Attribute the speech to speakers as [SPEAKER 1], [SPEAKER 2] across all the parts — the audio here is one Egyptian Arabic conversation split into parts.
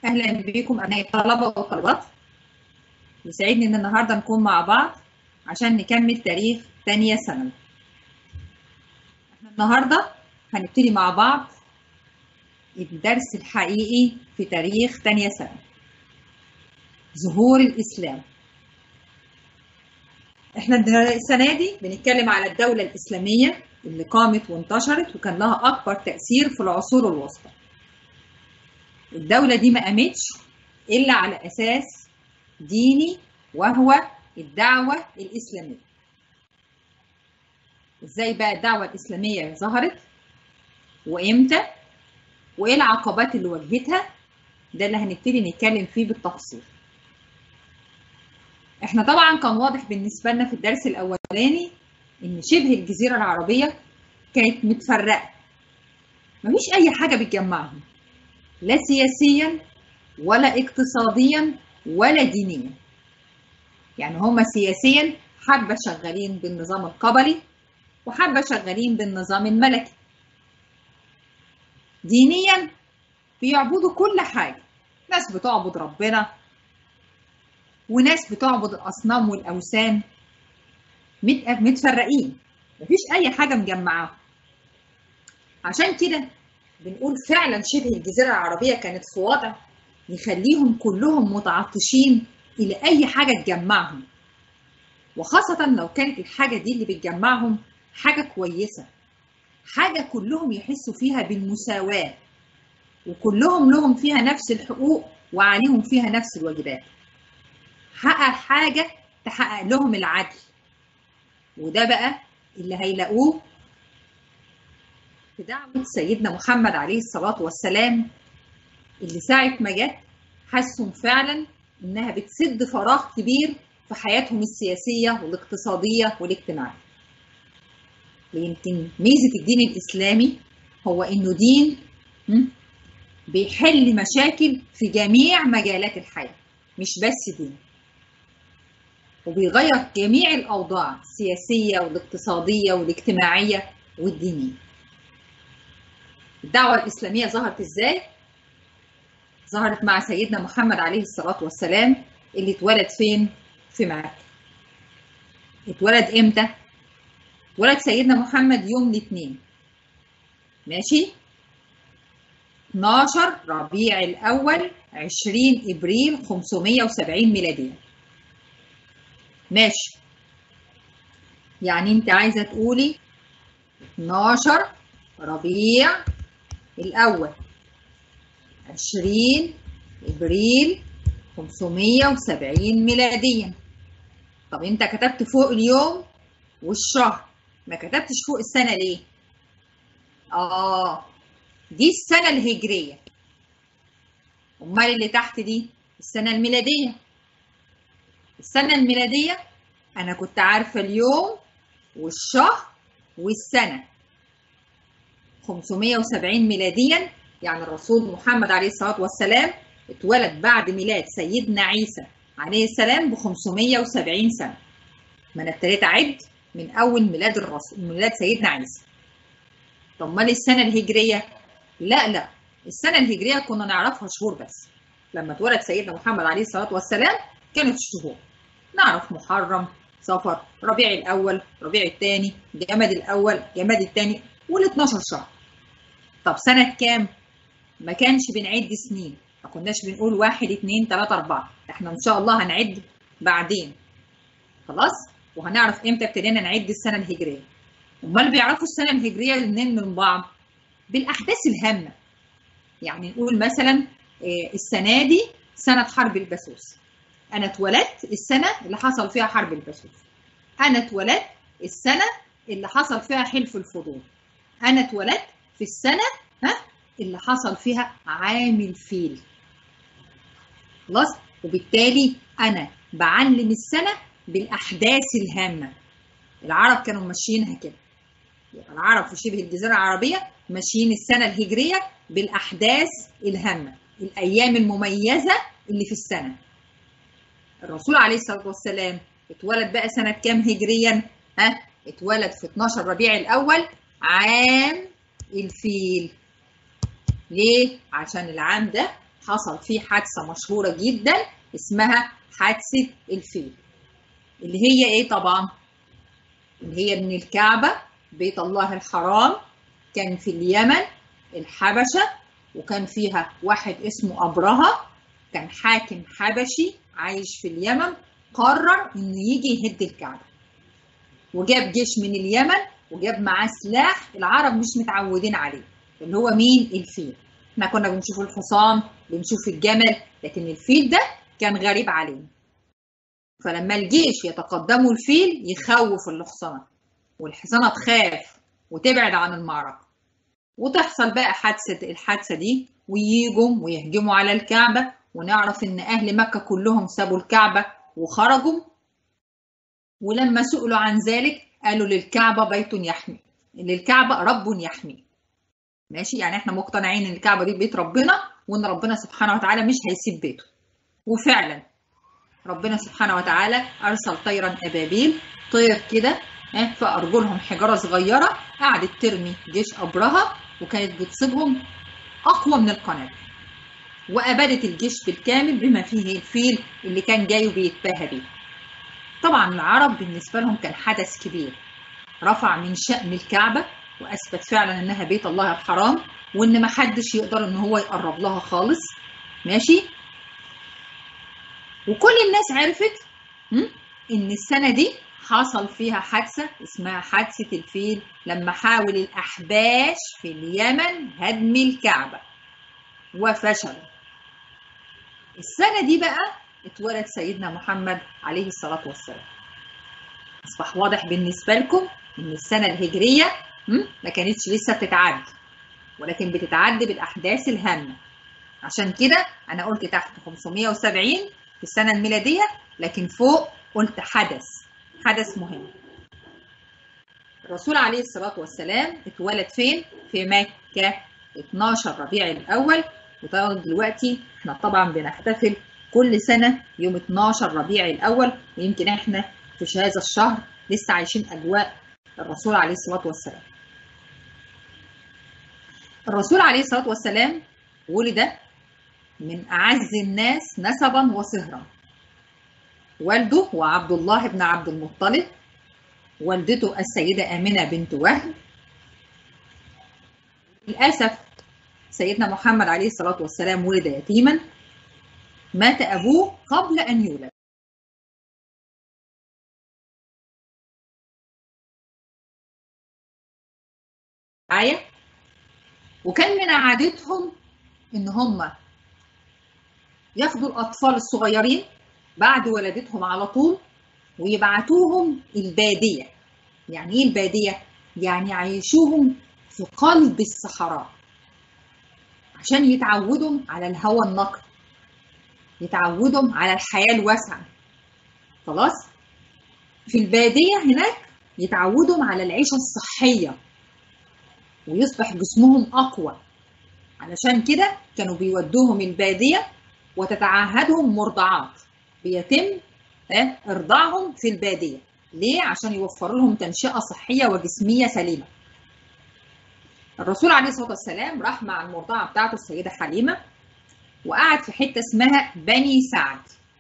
[SPEAKER 1] اهلا بكم ابناء الطلبه والطالبات يسعدني ان النهارده نكون مع بعض عشان نكمل تاريخ تانية ثانوي احنا النهارده هنبتدي مع بعض الدرس الحقيقي في تاريخ تانية ثانوي ظهور الاسلام احنا السنه دي بنتكلم على الدوله الاسلاميه اللي قامت وانتشرت وكان لها اكبر تاثير في العصور الوسطى الدولة دي ما قامتش إلا على أساس ديني وهو الدعوة الإسلامية. إزاي بقى الدعوة الإسلامية ظهرت؟ وإمتى؟ وإيه العقبات اللي واجهتها؟ ده اللي هنبتدي نتكلم فيه بالتفصيل. إحنا طبعًا كان واضح بالنسبة لنا في الدرس الأولاني إن شبه الجزيرة العربية كانت متفرقة. مفيش أي حاجة بتجمعهم. لا سياسيا ولا اقتصاديا ولا دينيا يعني هم سياسيا حبة شغالين بالنظام القبلي وحبة شغالين بالنظام الملكي دينيا بيعبدوا كل حاجة ناس بتعبد ربنا وناس بتعبد الأصنام والأوثان متفرقين مفيش أي حاجة مجمعاهم عشان كده بنقول فعلا شبه الجزيرة العربية كانت في وضع يخليهم كلهم متعطشين إلى أي حاجة تجمعهم وخاصة لو كانت الحاجة دي اللي بتجمعهم حاجة كويسة حاجة كلهم يحسوا فيها بالمساواة وكلهم لهم فيها نفس الحقوق وعليهم فيها نفس الواجبات حقق حاجة تحقق لهم العدل وده بقى اللي هيلاقوه في دعوة سيدنا محمد عليه الصلاة والسلام اللي ساعة ما جت حسوا فعلا إنها بتسد فراغ كبير في حياتهم السياسية والاقتصادية والاجتماعية. يمكن ميزة الدين الإسلامي هو إنه دين بيحل مشاكل في جميع مجالات الحياة مش بس دين. وبيغير جميع الأوضاع السياسية والاقتصادية والاجتماعية والدينية. الدعوة الإسلامية ظهرت إزاي؟ ظهرت مع سيدنا محمد عليه الصلاة والسلام اللي اتولد فين؟ في مكة. اتولد إمتى؟ اتولد سيدنا محمد يوم الاثنين. ماشي؟ 12 ربيع الأول 20 إبريل 570 ميلادية. ماشي. يعني أنت عايزة تقولي 12 ربيع الأول 20 إبريل 570 ميلاديا طب أنت كتبت فوق اليوم والشهر ما كتبتش فوق السنة ليه؟ آه دي السنة الهجرية أمال اللي تحت دي السنة الميلادية السنة الميلادية أنا كنت عارفة اليوم والشهر والسنة 570 ميلاديا يعني الرسول محمد عليه الصلاه والسلام اتولد بعد ميلاد سيدنا عيسى عليه السلام ب 570 سنه. ما انا ابتديت اعد من اول ميلاد الرسول ميلاد سيدنا عيسى. طب امال السنه الهجريه؟ لا لا السنه الهجريه كنا نعرفها شهور بس. لما اتولد سيدنا محمد عليه الصلاه والسلام كانت شهور. نعرف محرم، صفر، ربيع الاول، ربيع الثاني، جماد الاول، جماد الثاني وال 12 شهر. طب سنة كام؟ ما كانش بنعد سنين، ما كناش بنقول واحد اتنين تلاتة أربعة، احنا إن شاء الله هنعد بعدين. خلاص؟ وهنعرف إمتى ابتدينا نعد السنة الهجرية. أمال بيعرفوا السنة الهجرية منين من بعض؟ بالأحداث الهامة. يعني نقول مثلا السنة دي سنة حرب البسوس. أنا اتولدت السنة اللي حصل فيها حرب البسوس. أنا اتولدت السنة اللي حصل فيها حلف الفضول. أنا اتولدت في السنة ها اللي حصل فيها عام الفيل خلاص وبالتالي أنا بعلم السنة بالأحداث الهامة العرب كانوا ماشيينها كده العرب في شبه الجزيرة العربية ماشيين السنة الهجرية بالأحداث الهامة الأيام المميزة اللي في السنة الرسول عليه الصلاة والسلام اتولد بقى سنة كام هجريا؟ ها؟ اتولد في 12 ربيع الأول عام الفيل ليه؟ عشان العام ده حصل فيه حادثة مشهورة جدا اسمها حادثة الفيل اللي هي ايه طبعا اللي هي من الكعبة بيت الله الحرام كان في اليمن الحبشة وكان فيها واحد اسمه أبرهة كان حاكم حبشي عايش في اليمن قرر انه يجي يهد الكعبة وجاب جيش من اليمن وجاب معاه سلاح العرب مش متعودين عليه اللي هو مين الفيل احنا كنا بنشوف الحصان بنشوف الجمل لكن الفيل ده كان غريب علينا فلما الجيش يتقدموا الفيل يخوف الحصانة والحصانة تخاف وتبعد عن المعركة وتحصل بقى حادثة الحادثة دي وييجوا ويهجموا على الكعبة ونعرف إن أهل مكة كلهم سابوا الكعبة وخرجوا ولما سئلوا عن ذلك قالوا للكعبة بيت يحمي للكعبة رب يحمي ماشي يعني احنا مقتنعين ان الكعبة دي بيت ربنا وان ربنا سبحانه وتعالى مش هيسيب بيته وفعلا ربنا سبحانه وتعالى ارسل طيرا ابابيل طير كده في ارجلهم حجاره صغيره قعدت ترمي جيش ابرهه وكانت بتصيبهم اقوى من القنابل وابادت الجيش بالكامل بما فيه الفيل اللي كان جاي وبيتباهى بيه طبعا العرب بالنسبه لهم كان حدث كبير رفع من شأن الكعبه واثبت فعلا انها بيت الله الحرام وان ما حدش يقدر ان هو يقرب لها خالص ماشي وكل الناس عرفت ان السنه دي حصل فيها حادثه اسمها حادثه الفيل لما حاول الاحباش في اليمن هدم الكعبه وفشلوا السنه دي بقى اتولد سيدنا محمد عليه الصلاه والسلام اصبح واضح بالنسبه لكم ان السنه الهجريه ما كانتش لسه بتتعد ولكن بتتعد بالاحداث الهامه عشان كده انا قلت تحت 570 في السنه الميلاديه لكن فوق قلت حدث حدث مهم الرسول عليه الصلاه والسلام اتولد فين في مكه 12 ربيع الاول وطبعا دلوقتي احنا طبعا بنحتفل كل سنه يوم 12 ربيع الاول ويمكن احنا في هذا الشهر لسه عايشين اجواء الرسول عليه الصلاه والسلام الرسول عليه الصلاه والسلام ولد من اعز الناس نسبا وصهرا والده هو عبد الله بن عبد المطلب والدته السيدة آمنة بنت وهب للأسف سيدنا محمد عليه الصلاة والسلام ولد يتيما مات أبوه قبل أن يولد معايا وكان من عادتهم ان هم ياخدوا الاطفال الصغيرين بعد ولادتهم على طول ويبعتوهم الباديه يعني ايه الباديه يعني يعيشوهم في قلب الصحراء عشان يتعودوا على الهواء النقي يتعودوا على الحياه الواسعه خلاص في الباديه هناك يتعودوا على العيشه الصحيه ويصبح جسمهم اقوى علشان كده كانوا بيودوهم الباديه وتتعهدهم مرضعات بيتم ارضاعهم في الباديه ليه عشان يوفروا لهم تنشئه صحيه وجسميه سليمه الرسول عليه الصلاه والسلام راح مع المرضعه بتاعته السيده حليمه وقعد في حته اسمها بني سعد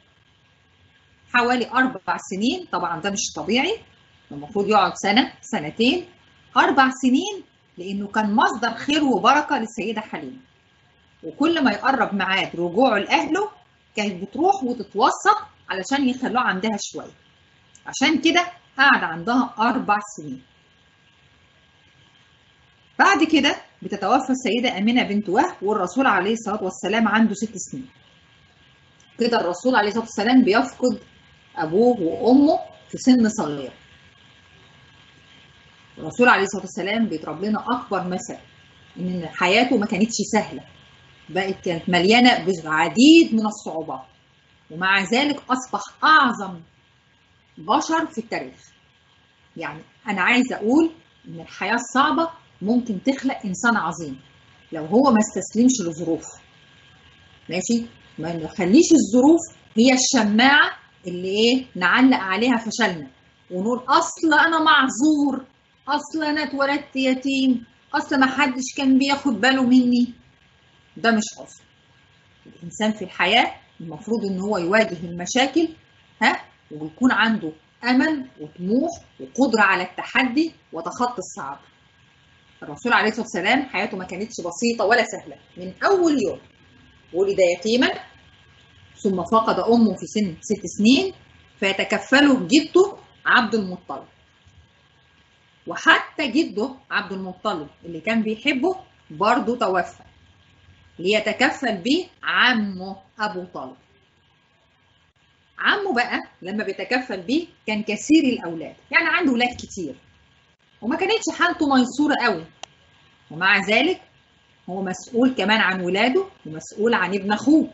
[SPEAKER 1] حوالي اربع سنين طبعا ده مش طبيعي المفروض يقعد سنه سنتين اربع سنين لانه كان مصدر خير وبركه للسيده حليمه وكل ما يقرب ميعاد رجوعه لاهله كانت بتروح وتتوسط علشان يخلوه عندها شويه عشان كده قعد عندها اربع سنين بعد كده بتتوفى السيده امينه بنت وهب والرسول عليه الصلاه والسلام عنده ست سنين كده الرسول عليه الصلاه والسلام بيفقد ابوه وامه في سن صغير الرسول عليه الصلاه والسلام بيضرب لنا اكبر مثل ان حياته ما كانتش سهله بقت كانت مليانه بعديد من الصعوبات ومع ذلك اصبح اعظم بشر في التاريخ يعني انا عايزه اقول ان الحياه الصعبه ممكن تخلق انسان عظيم لو هو ما استسلمش لظروفه ماشي ما نخليش الظروف هي الشماعه اللي ايه نعلق عليها فشلنا ونقول اصل انا معذور اصل انا اتولدت يتيم اصل ما حدش كان بياخد باله مني ده مش حزن الانسان في الحياه المفروض ان هو يواجه المشاكل ها ويكون عنده امل وطموح وقدره على التحدي وتخطي الصعاب الرسول عليه الصلاه والسلام حياته ما كانتش بسيطه ولا سهله من اول يوم ولد يتيما ثم فقد امه في سن ست سنين فيتكفله جده عبد المطلب وحتى جده عبد المطلب اللي كان بيحبه برضه توفى ليتكفل به عمه ابو طالب عمه بقى لما بيتكفل بيه كان كثير الاولاد يعني عنده ولاد كتير وما كانتش حالته ميسوره قوي ومع ذلك هو مسؤول كمان عن ولاده ومسؤول عن ابن اخوه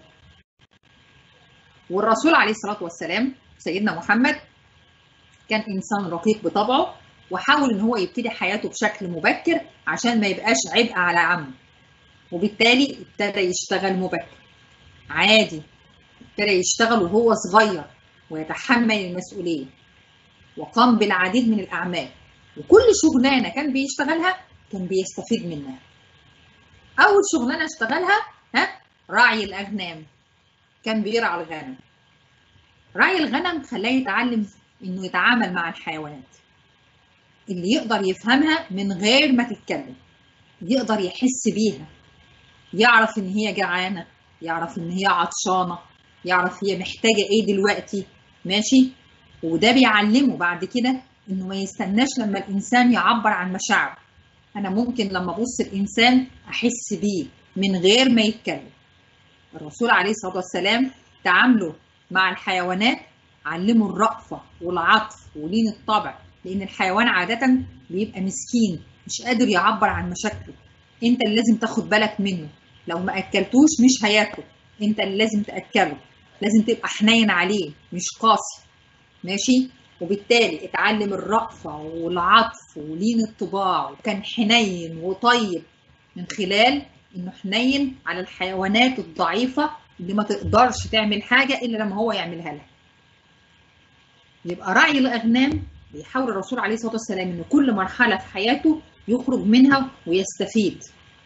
[SPEAKER 1] والرسول عليه الصلاه والسلام سيدنا محمد كان انسان رقيق بطبعه وحاول ان هو يبتدي حياته بشكل مبكر عشان ما يبقاش عبء على عمه وبالتالي ابتدى يشتغل مبكر عادي ابتدى يشتغل وهو صغير ويتحمل المسؤوليه وقام بالعديد من الاعمال وكل شغلانه كان بيشتغلها كان بيستفيد منها اول شغلانه اشتغلها ها راعي الاغنام كان بيرعى الغنم راعي الغنم خلاه يتعلم انه يتعامل مع الحيوانات اللي يقدر يفهمها من غير ما تتكلم يقدر يحس بيها يعرف ان هي جعانه يعرف ان هي عطشانه يعرف هي محتاجه ايه دلوقتي ماشي وده بيعلمه بعد كده انه ما يستناش لما الانسان يعبر عن مشاعره انا ممكن لما ابص الانسان احس بيه من غير ما يتكلم الرسول عليه الصلاه والسلام تعامله مع الحيوانات علمه الرأفة والعطف ولين الطبع لأن الحيوان عادة بيبقى مسكين مش قادر يعبر عن مشاكله أنت اللي لازم تاخد بالك منه لو ما أكلتوش مش هياكل أنت اللي لازم تأكله لازم تبقى حنين عليه مش قاسي ماشي وبالتالي اتعلم الرأفة والعطف ولين الطباع وكان حنين وطيب من خلال انه حنين على الحيوانات الضعيفة اللي ما تقدرش تعمل حاجة الا لما هو يعملها لها يبقى راعي الاغنام بيحاول الرسول عليه الصلاه والسلام ان كل مرحله في حياته يخرج منها ويستفيد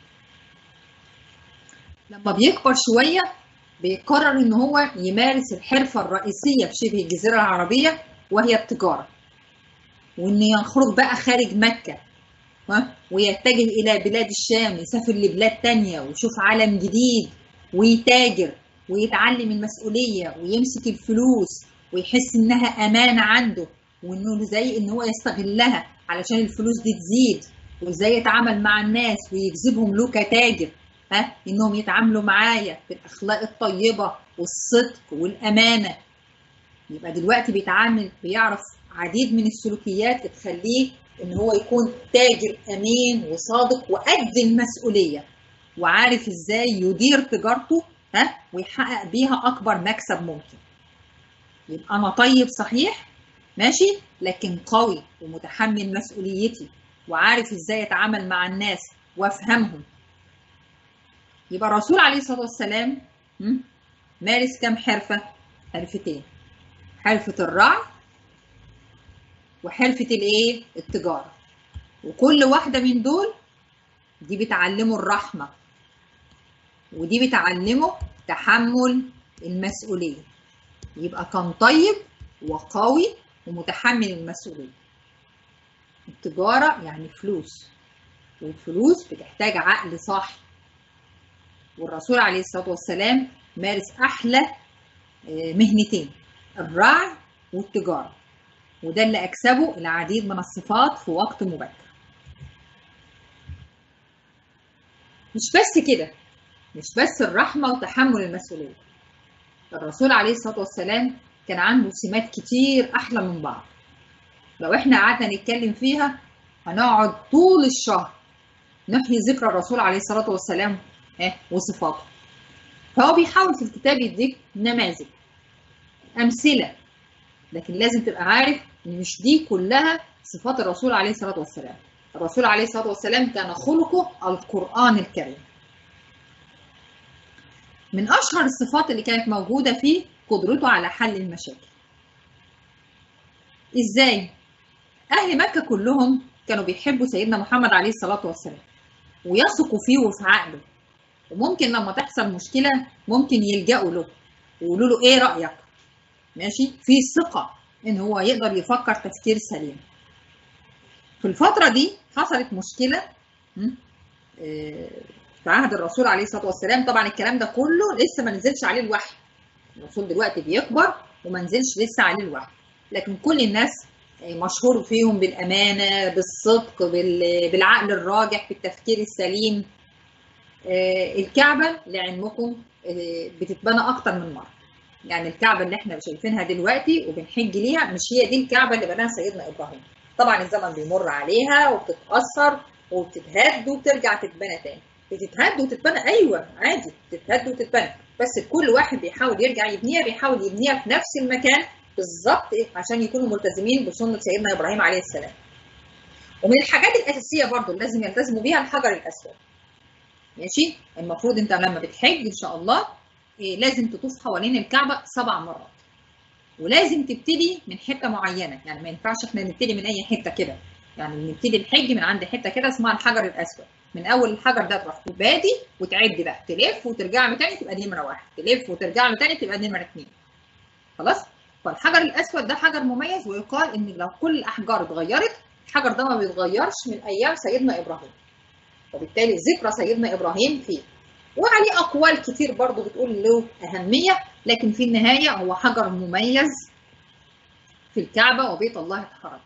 [SPEAKER 1] لما بيكبر شويه بيقرر ان هو يمارس الحرفه الرئيسيه في شبه الجزيره العربيه وهي التجاره وان يخرج بقى خارج مكه ويتجه الى بلاد الشام يسافر لبلاد تانية ويشوف عالم جديد ويتاجر ويتعلم المسؤوليه ويمسك الفلوس ويحس انها امانه عنده وانه ازاي ان هو يستغلها علشان الفلوس دي تزيد وازاي يتعامل مع الناس ويجذبهم له كتاجر ها انهم يتعاملوا معايا بالاخلاق الطيبه والصدق والامانه يبقى دلوقتي بيتعامل بيعرف عديد من السلوكيات تخليه ان هو يكون تاجر امين وصادق وقد المسؤوليه وعارف ازاي يدير تجارته ها ويحقق بيها اكبر مكسب ممكن يبقى انا طيب صحيح ماشي لكن قوي ومتحمل مسؤوليتي وعارف ازاي اتعامل مع الناس وافهمهم يبقى الرسول عليه الصلاه والسلام مارس كام حرفه حرفتين حرفه الرعي وحرفه الايه التجاره وكل واحده من دول دي بتعلمه الرحمه ودي بتعلمه تحمل المسؤوليه يبقى كان طيب وقوي ومتحمل المسؤولية التجارة يعني فلوس والفلوس بتحتاج عقل صاحي والرسول عليه الصلاة والسلام مارس أحلى مهنتين الرعي والتجارة وده اللي أكسبه العديد من الصفات في وقت مبكر مش بس كده مش بس الرحمة وتحمل المسؤولية الرسول عليه الصلاه والسلام كان عنده سمات كتير احلى من بعض لو احنا قعدنا نتكلم فيها هنقعد طول الشهر نحيي ذكر الرسول عليه الصلاه والسلام وصفاته فهو بيحاول في الكتاب يديك نماذج امثله لكن لازم تبقى عارف ان مش دي كلها صفات الرسول عليه الصلاه والسلام الرسول عليه الصلاه والسلام كان خلقه القران الكريم من اشهر الصفات اللي كانت موجوده فيه قدرته على حل المشاكل ازاي اهل مكه كلهم كانوا بيحبوا سيدنا محمد عليه الصلاه والسلام ويثقوا فيه وفي عقله وممكن لما تحصل مشكله ممكن يلجأوا له ويقولوا له ايه رايك ماشي في ثقه ان هو يقدر يفكر تفكير سليم في الفتره دي حصلت مشكله في عهد الرسول عليه الصلاه والسلام طبعا الكلام ده كله لسه ما نزلش عليه الوحي الرسول دلوقتي بيكبر وما نزلش لسه عليه الوحي لكن كل الناس مشهور فيهم بالامانه بالصدق بالعقل الراجح بالتفكير السليم الكعبه لعلمكم بتتبنى اكتر من مره يعني الكعبه اللي احنا شايفينها دلوقتي وبنحج ليها مش هي دي الكعبه اللي بناها سيدنا ابراهيم طبعا الزمن بيمر عليها وبتتاثر وبتتهد وبترجع تتبنى تاني بتتهد وتتبنى ايوه عادي بتتهد وتتبنى بس كل واحد بيحاول يرجع يبنيها بيحاول يبنيها في نفس المكان بالظبط عشان يكونوا ملتزمين بسنه سيدنا ابراهيم عليه السلام ومن الحاجات الاساسيه برضو اللي لازم يلتزموا بيها الحجر الاسود ماشي المفروض انت لما بتحج ان شاء الله إيه لازم تطوف حوالين الكعبه سبع مرات ولازم تبتدي من حته معينه يعني ما ينفعش احنا نبتدي من اي حته كده يعني نبتدي الحج من عند حته كده اسمها الحجر الاسود من اول الحجر ده تروح تبادي وتعد بقى تلف وترجع له تاني تبقى دي نمره واحد تلف وترجع له تاني تبقى دي نمره اثنين خلاص فالحجر الاسود ده حجر مميز ويقال ان لو كل الاحجار اتغيرت الحجر ده ما بيتغيرش من ايام سيدنا ابراهيم وبالتالي ذكرى سيدنا ابراهيم فيه وعليه اقوال كتير برضو بتقول له اهميه لكن في النهايه هو حجر مميز في الكعبه وبيت الله الحرام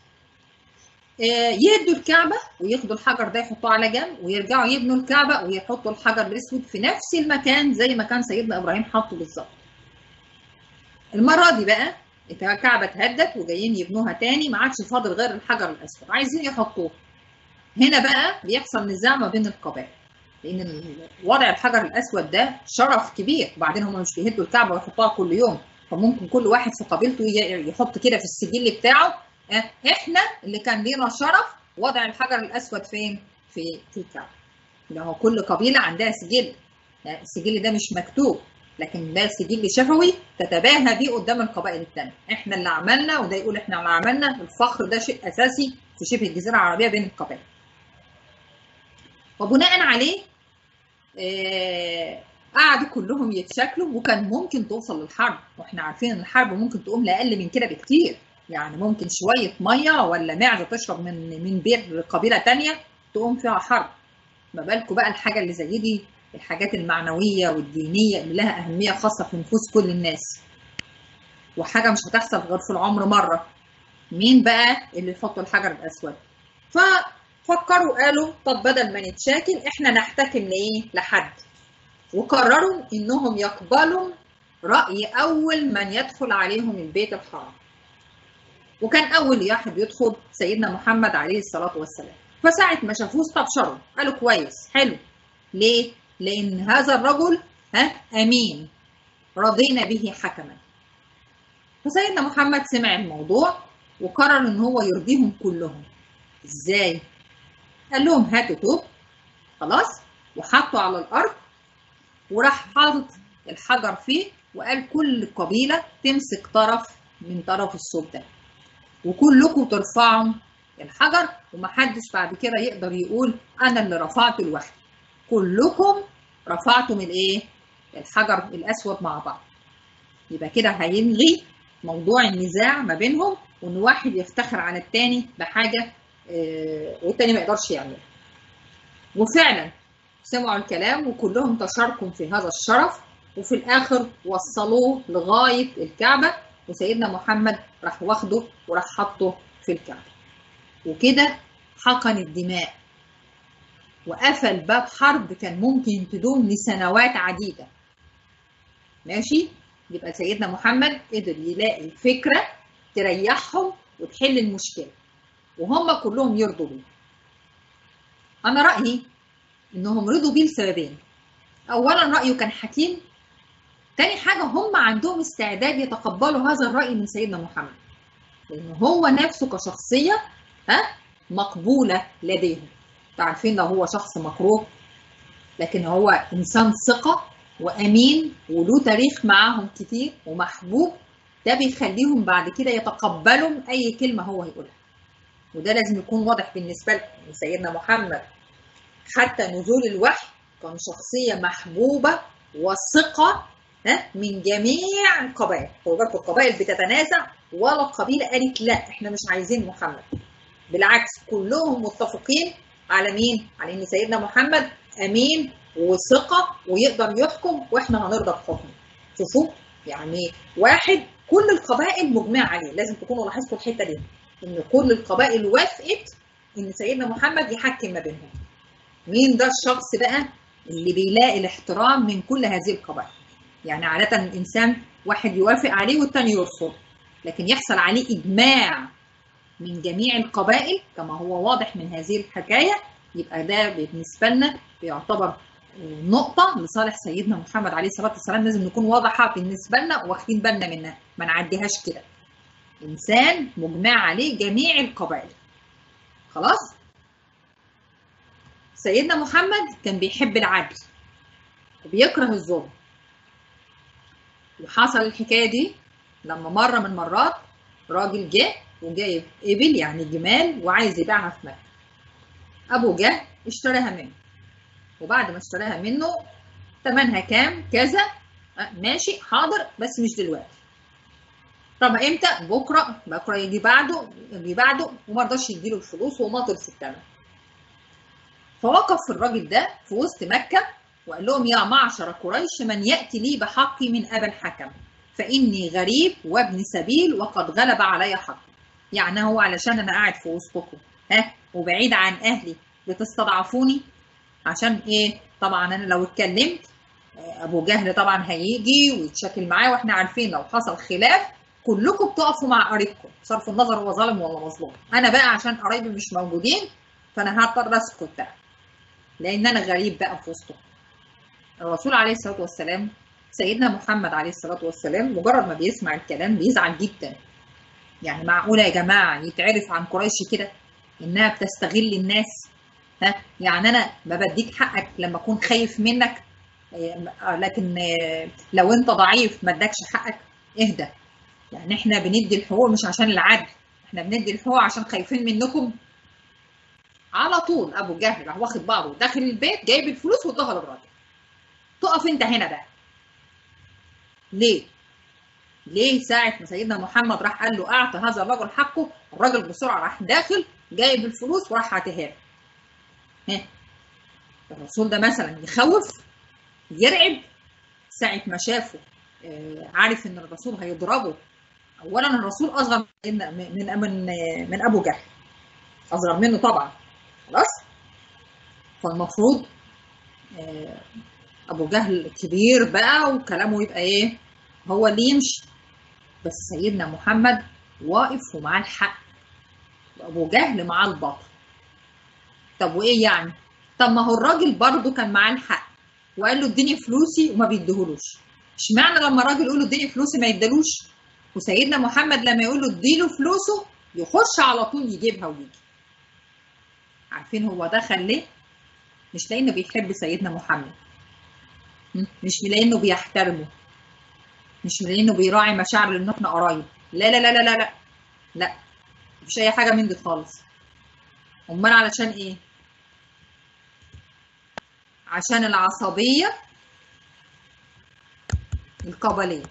[SPEAKER 1] يهدوا الكعبه وياخدوا الحجر ده يحطوه على جنب ويرجعوا يبنوا الكعبه ويحطوا الحجر الاسود في نفس المكان زي ما كان سيدنا ابراهيم حاطه بالظبط المره دي بقى الكعبه اتهدت وجايين يبنوها تاني ما عادش فاضل غير الحجر الاسود عايزين يحطوه هنا بقى بيحصل نزاع ما بين القبائل لان وضع الحجر الاسود ده شرف كبير وبعدين هم مش بيهدوا الكعبه ويحطوها كل يوم فممكن كل واحد في قبيلته يحط كده في السجل بتاعه احنا اللي كان لينا شرف وضع الحجر الاسود فين في في الكعبه ده هو كل قبيله عندها سجل السجل ده مش مكتوب لكن ده سجل شفوي تتباهى بيه قدام القبائل الثانيه احنا اللي عملنا وده يقول احنا اللي عملنا الفخر ده شيء اساسي في شبه الجزيره العربيه بين القبائل وبناء عليه آه قعدوا كلهم يتشكلوا وكان ممكن توصل للحرب واحنا عارفين ان الحرب ممكن تقوم لاقل من كده بكتير يعني ممكن شويه ميه ولا معزه تشرب من من بير قبيله تانية تقوم فيها حرب ما بالكم بقى الحاجه اللي زي دي الحاجات المعنويه والدينيه اللي لها اهميه خاصه في نفوس كل الناس وحاجه مش هتحصل غير في العمر مره مين بقى اللي يحطوا الحجر الاسود ففكروا قالوا طب بدل ما نتشاكل احنا نحتكم لايه لحد وقرروا انهم يقبلوا راي اول من يدخل عليهم البيت الحرام وكان اول واحد يدخل سيدنا محمد عليه الصلاه والسلام فساعه ما شافوه استبشروا قالوا كويس حلو ليه لان هذا الرجل ها امين رضينا به حكما فسيدنا محمد سمع الموضوع وقرر ان هو يرضيهم كلهم ازاي قال لهم هاتوا توب خلاص وحطوا على الارض وراح حاطط الحجر فيه وقال كل قبيله تمسك طرف من طرف الصوب ده وكلكم ترفعوا الحجر ومحدش بعد كده يقدر يقول انا اللي رفعت لوحدي كلكم رفعتم الايه الحجر الاسود مع بعض يبقى كده هيلغي موضوع النزاع ما بينهم وان واحد يفتخر على التاني بحاجه آه والتاني ما يقدرش يعملها وفعلا سمعوا الكلام وكلهم تشاركوا في هذا الشرف وفي الاخر وصلوه لغايه الكعبه وسيدنا محمد راح واخده وراح حطه في الكعبه وكده حقن الدماء وقفل باب حرب كان ممكن تدوم لسنوات عديدة ماشي يبقى سيدنا محمد قدر يلاقي فكرة تريحهم وتحل المشكلة وهم كلهم يرضوا بيه أنا رأيي إنهم رضوا بيه لسببين أولا رأيه كان حكيم تاني حاجة هم عندهم استعداد يتقبلوا هذا الرأي من سيدنا محمد لأن هو نفسه كشخصية ها مقبولة لديهم عارفين لو هو شخص مكروه لكن هو انسان ثقه وامين وله تاريخ معاهم كتير ومحبوب ده بيخليهم بعد كده يتقبلوا اي كلمه هو يقولها وده لازم يكون واضح بالنسبه لكم سيدنا محمد حتى نزول الوحي كان شخصيه محبوبه وثقه ها من جميع القبائل خدوا بالكم القبائل بتتنازع ولا قبيله قالت لا احنا مش عايزين محمد بالعكس كلهم متفقين على مين على ان سيدنا محمد امين وثقه ويقدر يحكم واحنا هنرضى بحكمه شوفوا يعني واحد كل القبائل مجمعه عليه لازم تكونوا لاحظتوا الحته دي ان كل القبائل وافقت ان سيدنا محمد يحكم ما بينهم مين ده الشخص بقى اللي بيلاقي الاحترام من كل هذه القبائل يعني عادة الإنسان واحد يوافق عليه والتاني يرفض لكن يحصل عليه إجماع من جميع القبائل كما هو واضح من هذه الحكاية يبقى ده بالنسبة لنا بيعتبر نقطة لصالح سيدنا محمد عليه الصلاة والسلام لازم نكون واضحة بالنسبة لنا واخدين بالنا منها ما نعديهاش كده إنسان مجمع عليه جميع القبائل خلاص سيدنا محمد كان بيحب العدل وبيكره الظلم وحصل الحكايه دي لما مره من مرات راجل جه وجايب ابل يعني جمال وعايز يبيعها في مكه ابو جهل اشتراها منه وبعد ما اشتراها منه ثمنها كام كذا ماشي حاضر بس مش دلوقتي طب امتى بكره بكره يجي بعده يجي بعده وما رضاش يديله الفلوس وماطل في الثمن فوقف الراجل ده في وسط مكه وقال لهم يا معشر قريش من ياتي لي بحقي من ابا الحكم فاني غريب وابن سبيل وقد غلب علي حقي يعني هو علشان انا قاعد في وسطكم ها وبعيد عن اهلي بتستضعفوني عشان ايه طبعا انا لو اتكلمت ابو جهل طبعا هيجي ويتشاكل معاه واحنا عارفين لو حصل خلاف كلكم بتقفوا مع قريبكم صرف النظر هو ظالم ولا مظلوم انا بقى عشان قرايبي مش موجودين فانا هضطر اسكت بقى لان انا غريب بقى في وسطهم الرسول عليه الصلاه والسلام سيدنا محمد عليه الصلاه والسلام مجرد ما بيسمع الكلام بيزعل جدا يعني معقوله يا جماعه يتعرف عن قريش كده انها بتستغل الناس ها يعني انا ما بديك حقك لما اكون خايف منك لكن لو انت ضعيف ما ادكش حقك اهدى يعني احنا بندي الحقوق مش عشان العدل احنا بندي الحقوق عشان خايفين منكم على طول ابو جهل راح واخد بعضه داخل البيت جايب الفلوس واداها للراجل تقف انت هنا بقى ليه ليه ساعة ما سيدنا محمد راح قال له أعطى هذا الرجل حقه الراجل بسرعة راح داخل جايب الفلوس وراح عاتها له الرسول ده مثلا يخوف يرعب ساعة ما شافه عارف ان الرسول هيضربه اولا الرسول اصغر من من من, من ابو جهل اصغر منه طبعا خلاص فالمفروض ابو جهل كبير بقى وكلامه يبقى ايه هو اللي يمشي بس سيدنا محمد واقف ومعاه الحق وابو جهل معاه الباطل طب وايه يعني طب ما هو الراجل برضه كان معاه الحق وقال له اديني فلوسي وما بيديهولوش اشمعنى لما الراجل يقول له اديني فلوسي ما يدالوش وسيدنا محمد لما يقول له اديله فلوسه يخش على طول يجيبها ويجي عارفين هو دخل ليه مش لانه بيحب سيدنا محمد مش لانه بيحترمه مش لانه بيراعي مشاعر لان احنا قرايب لا لا لا لا لا لا لا مفيش اي حاجه من دي خالص امال علشان ايه عشان العصبيه القبليه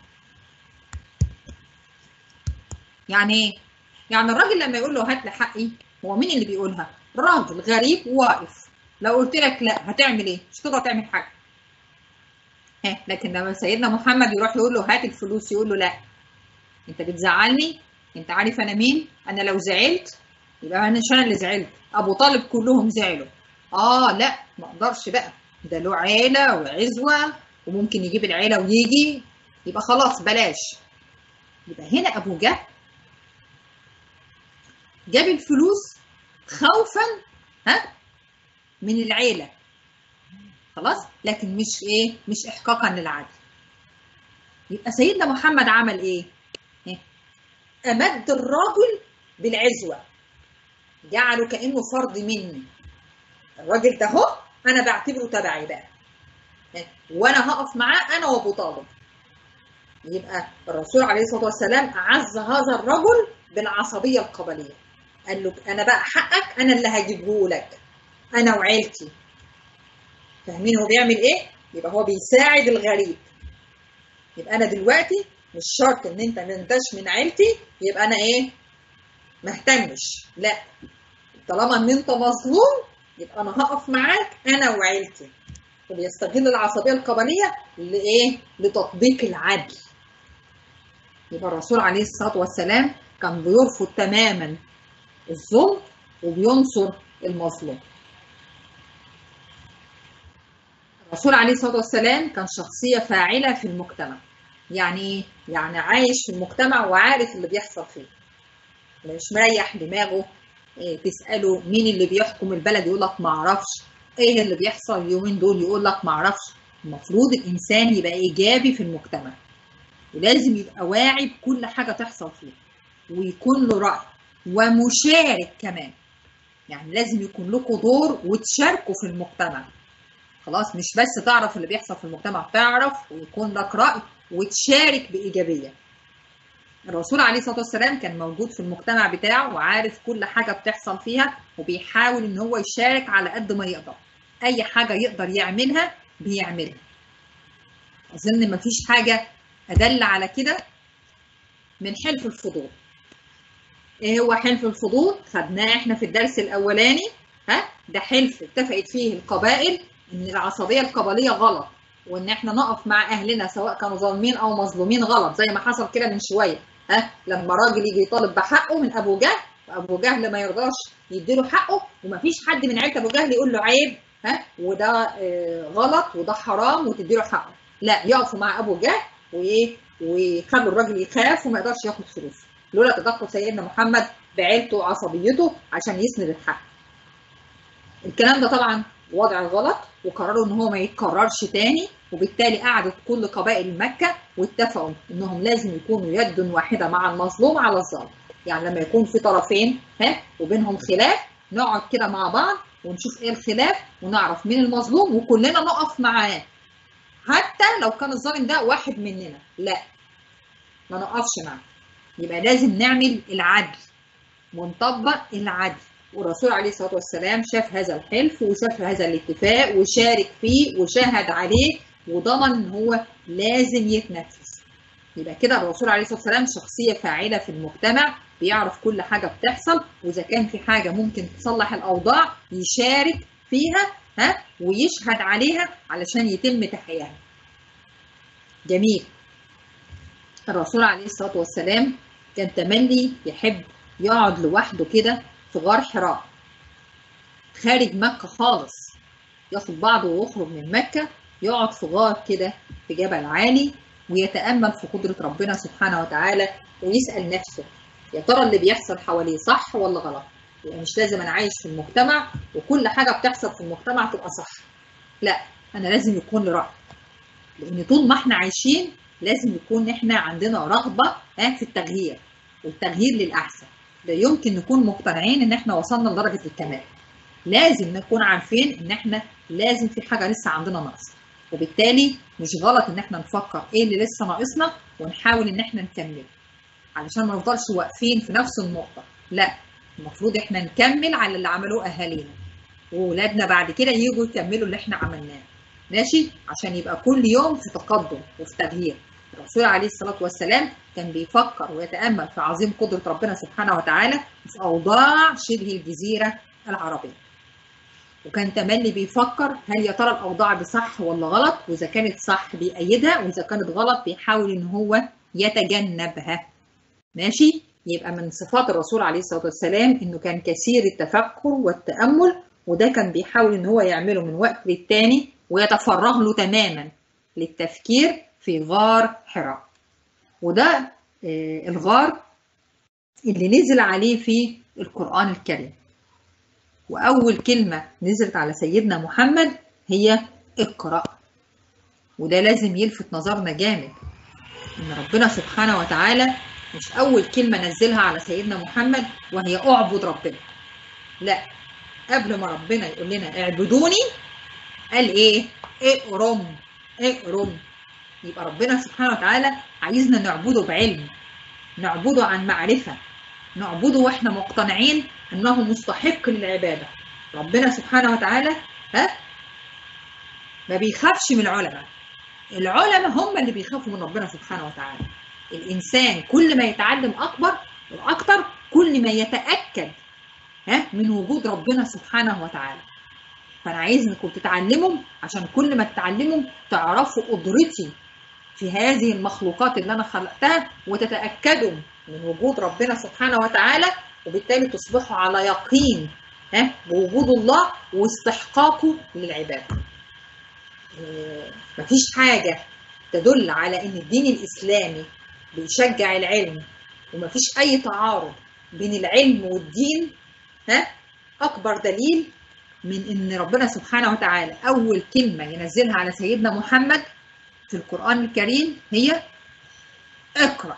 [SPEAKER 1] يعني ايه يعني الراجل لما يقول له هات لي حقي هو مين اللي بيقولها راجل غريب واقف لو قلت لك لا هتعمل ايه مش تقدر تعمل حاجه ها لكن لما سيدنا محمد يروح يقول له هات الفلوس يقول له لا انت بتزعلني انت عارف انا مين انا لو زعلت يبقى انا مش انا اللي زعلت ابو طالب كلهم زعلوا اه لا ما اقدرش بقى ده له عيله وعزوه وممكن يجيب العيله ويجي يبقى خلاص بلاش يبقى هنا ابو جهل جاب الفلوس خوفا ها من العيله خلاص لكن مش ايه مش احقاقا للعدل يبقى سيدنا محمد عمل ايه, إيه؟ امد الرجل بالعزوه جعله كانه فرد مني الراجل ده اهو انا بعتبره تبعي بقى إيه؟ وانا هقف معاه انا وابو طالب يبقى الرسول عليه الصلاه والسلام اعز هذا الرجل بالعصبيه القبليه قال له انا بقى حقك انا اللي هجيبه لك انا وعيلتي فاهمين هو بيعمل ايه يبقى هو بيساعد الغريب يبقى انا دلوقتي مش شرط ان انت ما انتش من عيلتي يبقى انا ايه ما اهتمش لا طالما ان انت مظلوم يبقى انا هقف معاك انا وعيلتي وبيستغل العصبيه القبليه لايه لتطبيق العدل يبقى الرسول عليه الصلاه والسلام كان بيرفض تماما الظلم وبينصر المظلوم الرسول عليه الصلاه والسلام كان شخصيه فاعله في المجتمع يعني ايه يعني عايش في المجتمع وعارف اللي بيحصل فيه مش مريح دماغه إيه تساله مين اللي بيحكم البلد يقول لك ما اعرفش ايه اللي بيحصل اليومين دول يقول لك ما اعرفش المفروض الانسان يبقى ايجابي في المجتمع ولازم يبقى واعي بكل حاجه تحصل فيه ويكون له راي ومشارك كمان يعني لازم يكون لكم دور وتشاركوا في المجتمع خلاص مش بس تعرف اللي بيحصل في المجتمع تعرف ويكون لك راي وتشارك بايجابيه الرسول عليه الصلاه والسلام كان موجود في المجتمع بتاعه وعارف كل حاجه بتحصل فيها وبيحاول ان هو يشارك على قد ما يقدر اي حاجه يقدر يعملها بيعملها اظن مفيش حاجه ادل على كده من حلف الفضول ايه هو حلف الفضول خدناه احنا في الدرس الاولاني ها ده حلف اتفقت فيه القبائل ان العصبيه القبليه غلط وان احنا نقف مع اهلنا سواء كانوا ظالمين او مظلومين غلط زي ما حصل كده من شويه ها لما راجل يجي يطالب بحقه من ابو جهل وابو جهل ما يرضاش يديله حقه ومفيش حد من عيله ابو جهل يقول له عيب ها وده آه غلط وده حرام وتديله حقه لا يقفوا مع ابو جهل وايه ويخلوا الراجل يخاف وما يقدرش ياخد فلوسه لولا تدخل سيدنا محمد بعيلته وعصبيته عشان يسند الحق الكلام ده طبعا وضع غلط وقرروا ان هو ما يتكررش تاني وبالتالي قعدت كل قبائل مكه واتفقوا انهم لازم يكونوا يد واحده مع المظلوم على الظالم يعني لما يكون في طرفين ها وبينهم خلاف نقعد كده مع بعض ونشوف ايه الخلاف ونعرف مين المظلوم وكلنا نقف معاه حتى لو كان الظالم ده واحد مننا لا ما نقفش معاه يبقى لازم نعمل العدل ونطبق العدل والرسول عليه الصلاه والسلام شاف هذا الحلف وشاف هذا الاتفاق وشارك فيه وشاهد عليه وضمن ان هو لازم يتنفذ يبقى كده الرسول عليه الصلاه والسلام شخصيه فاعله في المجتمع بيعرف كل حاجه بتحصل واذا كان في حاجه ممكن تصلح الاوضاع يشارك فيها ها ويشهد عليها علشان يتم تحقيقها جميل الرسول عليه الصلاه والسلام كان تملي يحب يقعد لوحده كده في غار حراء خارج مكة خالص ياخد بعضه ويخرج من مكة يقعد في غار كده في جبل عالي ويتأمل في قدرة ربنا سبحانه وتعالى ويسأل نفسه يا ترى اللي بيحصل حواليه صح ولا غلط؟ يعني مش لازم أنا عايش في المجتمع وكل حاجة بتحصل في المجتمع تبقى صح. لا أنا لازم يكون لي رأي. لأن طول ما إحنا عايشين لازم يكون إحنا عندنا رغبة في التغيير والتغيير للأحسن. لا يمكن نكون مقتنعين ان احنا وصلنا لدرجه الكمال لازم نكون عارفين ان احنا لازم في حاجه لسه عندنا ناقصه وبالتالي مش غلط ان احنا نفكر ايه اللي لسه ناقصنا ونحاول ان احنا نكمله علشان ما نفضلش واقفين في نفس النقطه لا المفروض احنا نكمل على اللي عملوه اهالينا واولادنا بعد كده يجوا يكملوا اللي احنا عملناه ماشي عشان يبقى كل يوم في تقدم وفي تغيير الرسول عليه الصلاة والسلام كان بيفكر ويتأمل في عظيم قدرة ربنا سبحانه وتعالى في أوضاع شبه الجزيرة العربية وكان تملي بيفكر هل يا ترى الأوضاع دي صح ولا غلط وإذا كانت صح بيأيدها وإذا كانت غلط بيحاول إن هو يتجنبها ماشي يبقى من صفات الرسول عليه الصلاة والسلام إنه كان كثير التفكر والتأمل وده كان بيحاول إن هو يعمله من وقت للتاني ويتفرغ له تماما للتفكير في غار حراء وده الغار اللي نزل عليه في القرآن الكريم وأول كلمة نزلت على سيدنا محمد هي اقرأ وده لازم يلفت نظرنا جامد إن ربنا سبحانه وتعالى مش أول كلمة نزلها على سيدنا محمد وهي اعبد ربنا لا قبل ما ربنا يقول لنا اعبدوني قال ايه اقرم اقرم يبقى ربنا سبحانه وتعالى عايزنا نعبده بعلم نعبده عن معرفة نعبده واحنا مقتنعين انه مستحق للعبادة ربنا سبحانه وتعالى ها ما بيخافش من العلماء العلماء هم اللي بيخافوا من ربنا سبحانه وتعالى الانسان كل ما يتعلم اكبر واكتر كل ما يتاكد ها من وجود ربنا سبحانه وتعالى فانا عايزكم تتعلموا عشان كل ما تتعلموا تعرفوا قدرتي في هذه المخلوقات اللي انا خلقتها وتتاكدوا من وجود ربنا سبحانه وتعالى وبالتالي تصبحوا على يقين ها بوجود الله واستحقاقه للعباده. إيه، مفيش حاجه تدل على ان الدين الاسلامي بيشجع العلم ومفيش اي تعارض بين العلم والدين ها اكبر دليل من ان ربنا سبحانه وتعالى اول كلمه ينزلها على سيدنا محمد في القران الكريم هي اقرا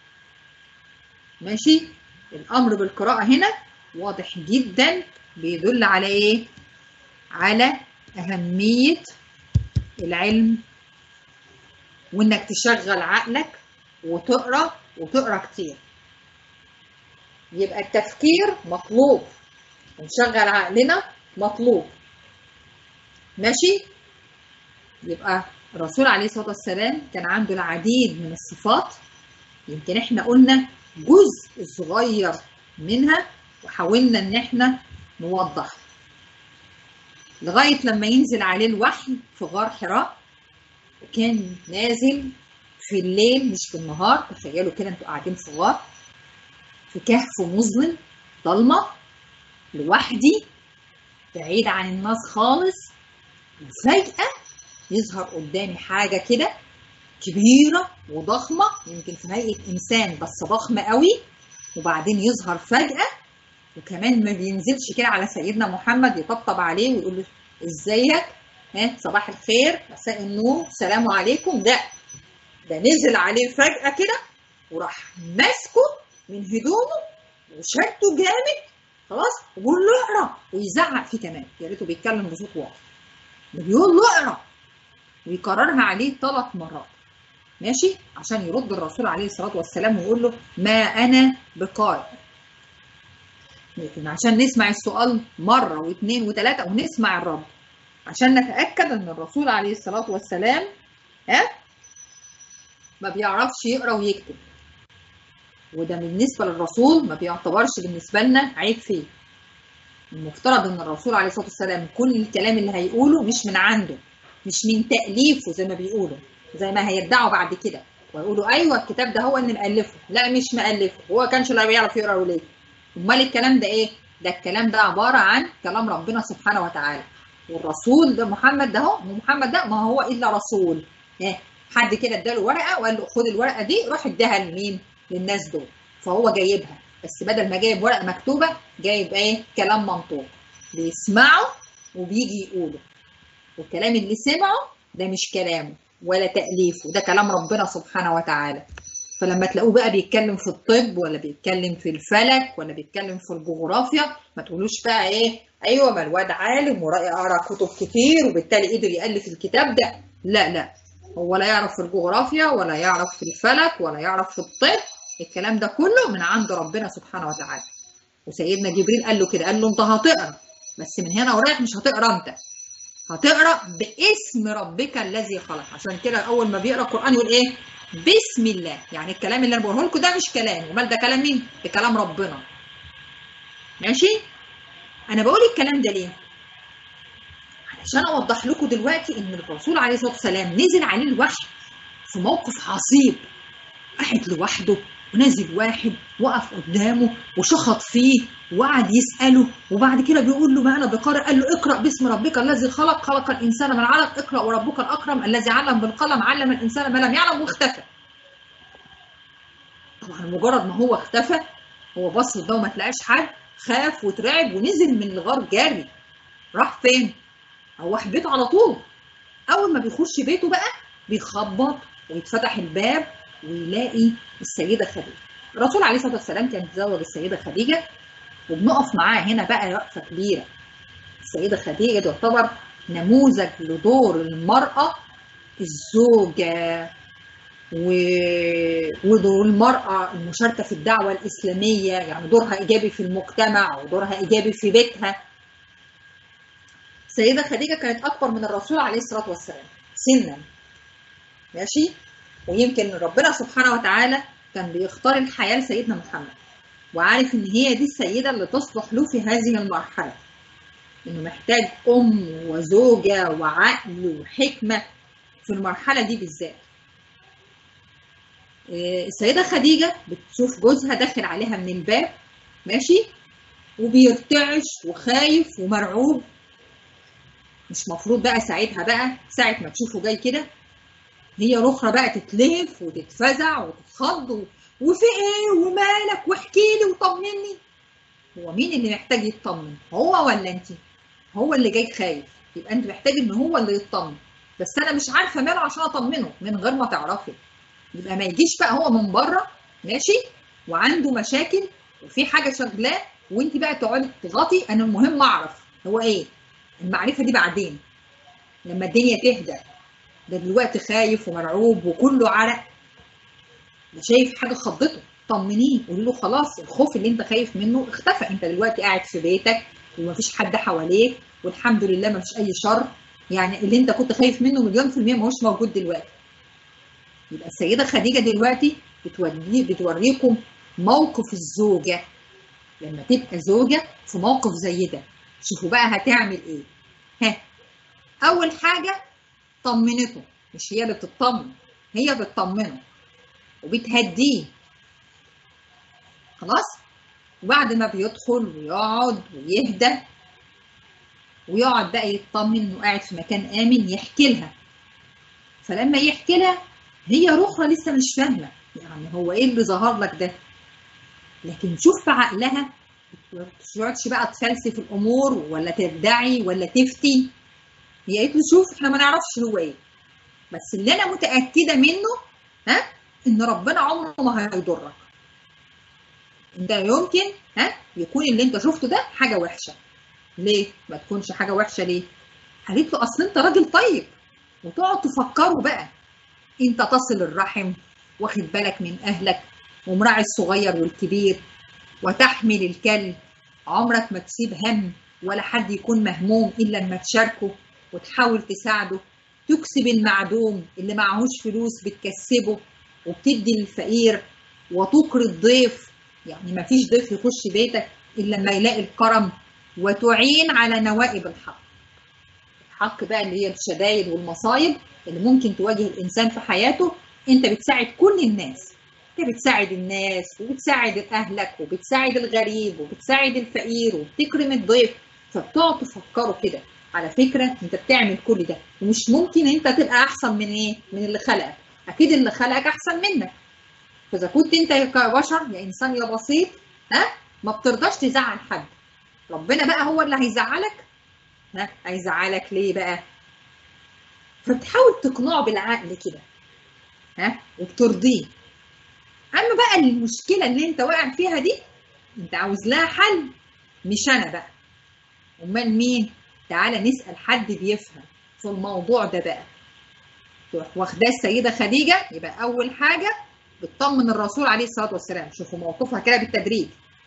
[SPEAKER 1] ماشي الامر بالقراءه هنا واضح جدا بيدل على ايه على اهميه العلم وانك تشغل عقلك وتقرا وتقرا كتير يبقى التفكير مطلوب ونشغل عقلنا مطلوب ماشي يبقى الرسول عليه الصلاه والسلام كان عنده العديد من الصفات يمكن احنا قلنا جزء صغير منها وحاولنا ان احنا نوضح لغايه لما ينزل عليه الوحي في غار حراء وكان نازل في الليل مش في النهار تخيلوا كده انتوا قاعدين في غار في كهف مظلم ضلمه لوحدي بعيد عن الناس خالص وفجأة يظهر قدامي حاجة كده كبيرة وضخمة يمكن في هيئة إنسان بس ضخمة قوي وبعدين يظهر فجأة وكمان ما بينزلش كده على سيدنا محمد يطبطب عليه ويقول له ازيك ها صباح الخير مساء النور السلام عليكم ده ده نزل عليه فجأة كده وراح ماسكه من هدومه وشده جامد خلاص وبيقول له اقرا ويزعق فيه كمان يا ريته بيتكلم بصوت واطي بيقول له اقرا ويكررها عليه ثلاث مرات ماشي عشان يرد الرسول عليه الصلاه والسلام ويقول له ما انا بقارئ لكن عشان نسمع السؤال مره واثنين وثلاثه ونسمع الرد عشان نتاكد ان الرسول عليه الصلاه والسلام ها ما بيعرفش يقرا ويكتب وده بالنسبه للرسول ما بيعتبرش بالنسبه لنا عيب فيه المفترض ان الرسول عليه الصلاه والسلام كل الكلام اللي هيقوله مش من عنده مش من تاليفه زي ما بيقولوا زي ما هيدعوا بعد كده ويقولوا ايوه الكتاب ده هو اللي مالفه لا مش مالفه هو كانش لا بيعرف يقرا ولا يكتب امال الكلام ده ايه ده الكلام ده عباره عن كلام ربنا سبحانه وتعالى والرسول ده محمد ده هو محمد ده ما هو الا رسول ايه حد كده اداله ورقه وقال له خد الورقه دي روح اديها لمين للناس دول فهو جايبها بس بدل ما جايب ورقه مكتوبه جايب ايه كلام منطوق بيسمعه وبيجي يقوله والكلام اللي سمعه ده مش كلامه ولا تأليفه ده كلام ربنا سبحانه وتعالى فلما تلاقوه بقى بيتكلم في الطب ولا بيتكلم في الفلك ولا بيتكلم في الجغرافيا ما تقولوش بقى ايه ايوه ما الواد عالم وقرا كتب كتير وبالتالي قدر يالف الكتاب ده لا لا هو لا يعرف في الجغرافيا ولا يعرف في الفلك ولا يعرف في الطب الكلام ده كله من عند ربنا سبحانه وتعالى وسيدنا جبريل قال له كده قال له انت هتقرا بس من هنا ورايح مش هتقرا انت هتقرا باسم ربك الذي خلق عشان كده اول ما بيقرا القران يقول ايه بسم الله يعني الكلام اللي انا بقوله لكم ده مش كلام امال ده كلام مين ده كلام ربنا ماشي انا بقول الكلام ده ليه علشان اوضح لكم دلوقتي ان الرسول عليه الصلاه والسلام نزل عليه الوحي في موقف عصيب قاعد لوحده ونازل واحد وقف قدامه وشخط فيه وقعد يساله وبعد كده بيقول له معنا بقارئ قال له اقرا باسم ربك الذي خلق خلق الانسان من علق اقرا وربك الاكرم الذي علم بالقلم علم الانسان ما لم يعلم واختفى طبعا مجرد ما هو اختفى هو بص قدامه ما تلاقاش حد خاف وترعب ونزل من الغار جري راح فين؟ روح بيته على طول اول ما بيخش بيته بقى بيخبط ويتفتح الباب ويلاقي السيده خديجه الرسول عليه الصلاه والسلام كان متزوج السيده خديجه وبنقف معاه هنا بقى وقفه كبيره السيده خديجه تعتبر نموذج لدور المراه الزوجه و... ودور المرأة المشاركة في الدعوة الإسلامية يعني دورها إيجابي في المجتمع ودورها إيجابي في بيتها السيدة خديجة كانت أكبر من الرسول عليه الصلاة والسلام سنا ماشي ويمكن ربنا سبحانه وتعالى كان بيختار الحياة لسيدنا محمد وعارف إن هي دي السيدة اللي تصلح له في هذه المرحلة إنه محتاج أم وزوجة وعقل وحكمة في المرحلة دي بالذات السيدة خديجة بتشوف جوزها داخل عليها من الباب ماشي وبيرتعش وخايف ومرعوب مش مفروض بقى ساعتها بقى ساعة ما تشوفه جاي كده هي رخرة بقى تتلهف وتتفزع وتتخض وفي ايه ومالك واحكي لي وطمني هو مين اللي محتاج يطمن هو ولا انت هو اللي جاي خايف يبقى انت محتاج ان هو اللي يطمن بس انا مش عارفه ماله عشان اطمنه من غير ما تعرفي يبقى ما يجيش بقى هو من بره ماشي وعنده مشاكل وفي حاجه شغلاه وانت بقى تقعدي تضغطي انا المهم اعرف هو ايه المعرفه دي بعدين لما الدنيا تهدى ده دلوقتي خايف ومرعوب وكله عرق ده شايف حاجه خضته طمنيه قولي له خلاص الخوف اللي انت خايف منه اختفى انت دلوقتي قاعد في بيتك ومفيش حد حواليك والحمد لله مفيش اي شر يعني اللي انت كنت خايف منه مليون في المية ماهوش موجود دلوقتي يبقى السيدة خديجة دلوقتي بتوري بتوريكم موقف الزوجة لما تبقى زوجة في موقف زي ده شوفوا بقى هتعمل ايه ها اول حاجة طمنته مش هي اللي بتطمن هي بتطمنه وبتهديه خلاص وبعد ما بيدخل ويقعد ويهدى ويقعد بقى يطمن انه قاعد في مكان امن يحكي لها فلما يحكي لها هي رخرة لسه مش فاهمه يعني هو ايه اللي ظهر لك ده لكن شوف في عقلها ما تقعدش بقى تفلسف الامور ولا تدعي ولا تفتي هي قالت له شوف احنا ما نعرفش هو ايه بس اللي انا متاكده منه ها ان ربنا عمره ما هيضرك انت يمكن ها يكون اللي انت شفته ده حاجه وحشه ليه ما تكونش حاجه وحشه ليه قالت له اصل انت راجل طيب وتقعد تفكروا بقى انت تصل الرحم واخد بالك من اهلك ومراعي الصغير والكبير وتحمل الكلب عمرك ما تسيب هم ولا حد يكون مهموم الا لما تشاركه وتحاول تساعده تكسب المعدوم اللي معهوش فلوس بتكسبه وبتدي للفقير وتقري الضيف يعني ما فيش ضيف يخش بيتك الا لما يلاقي الكرم وتعين على نوائب الحق الحق بقى اللي هي الشدايد والمصايب اللي ممكن تواجه الانسان في حياته انت بتساعد كل الناس انت بتساعد الناس وبتساعد اهلك وبتساعد الغريب وبتساعد الفقير وبتكرم الضيف فبتقعد تفكروا كده على فكره انت بتعمل كل ده ومش ممكن انت تبقى احسن من ايه من اللي خلقك اكيد اللي خلقك احسن منك فاذا كنت انت كبشر يا انسان يا بسيط ها ما بترضاش تزعل حد ربنا بقى هو اللي هيزعلك ها هيزعلك ليه بقى فبتحاول تقنعه بالعقل كده ها وبترضيه اما بقى المشكله اللي انت واقع فيها دي انت عاوز لها حل مش انا بقى امال مين تعالى نسال حد بيفهم في الموضوع ده بقى تروح واخداه السيده خديجه يبقى اول حاجه بتطمن الرسول عليه الصلاه والسلام شوفوا موقفها كده بالتدريج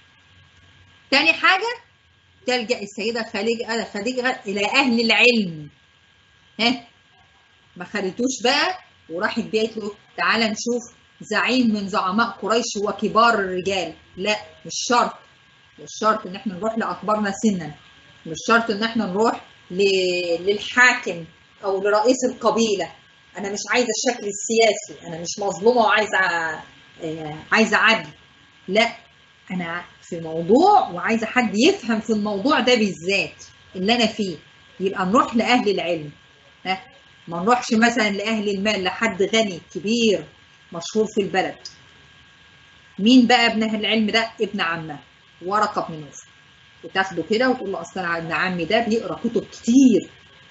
[SPEAKER 1] تاني حاجه تلجا السيده خديجه خديجه الى اهل العلم ها ما خدتوش بقى وراحت بيت له تعالى نشوف زعيم من زعماء قريش وكبار الرجال لا مش شرط مش شرط ان احنا نروح لاكبرنا سنا مش شرط ان احنا نروح ل... للحاكم او لرئيس القبيله انا مش عايزه الشكل السياسي انا مش مظلومه وعايزه عايزه عدل لا انا في موضوع وعايزه حد يفهم في الموضوع ده بالذات اللي انا فيه يبقى نروح لاهل العلم ها ما نروحش مثلا لاهل المال لحد غني كبير مشهور في البلد مين بقى ابن اهل العلم ده ابن عمه ورقه بن نوفل وتاخده كده وتقول له اصلا ابن عمي ده بيقرا كتب كتير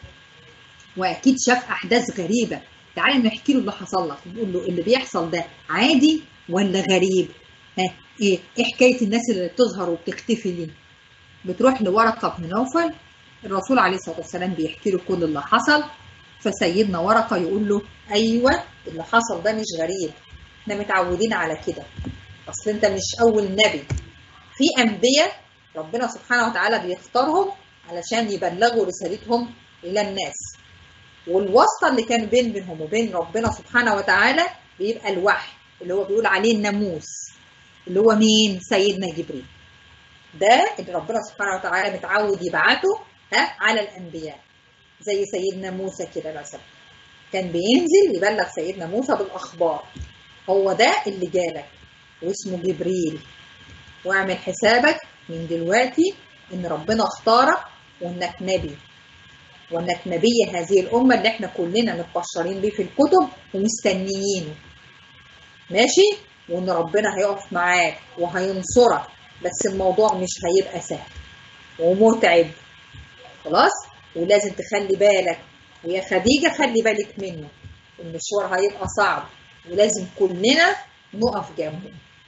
[SPEAKER 1] واكيد شاف احداث غريبه تعالى نحكي له اللي حصل لك نقول له اللي بيحصل ده عادي ولا غريب ها ايه ايه حكايه الناس اللي بتظهر وبتختفي دي بتروح لورقه بن نوفل الرسول عليه الصلاه والسلام بيحكي له كل اللي حصل فسيدنا ورقه يقول له ايوه اللي حصل ده مش غريب احنا متعودين على كده اصل انت مش اول نبي في انبياء ربنا سبحانه وتعالى بيختارهم علشان يبلغوا رسالتهم الى الناس والواسطه اللي كان بين بينهم وبين ربنا سبحانه وتعالى بيبقى الوحي اللي هو بيقول عليه الناموس اللي هو مين سيدنا جبريل ده اللي ربنا سبحانه وتعالى متعود يبعته ها على الانبياء زي سيدنا موسى كده مثلا كان بينزل يبلغ سيدنا موسى بالاخبار هو ده اللي جالك واسمه جبريل واعمل حسابك من دلوقتي ان ربنا اختارك وانك نبي وانك نبي هذه الامه اللي احنا كلنا متبشرين بيه في الكتب ومستنيينه ماشي وان ربنا هيقف معاك وهينصرك بس الموضوع مش هيبقى سهل ومتعب خلاص ولازم تخلي بالك ويا خديجه خلي بالك منه المشوار هيبقى صعب ولازم كلنا نقف جنبه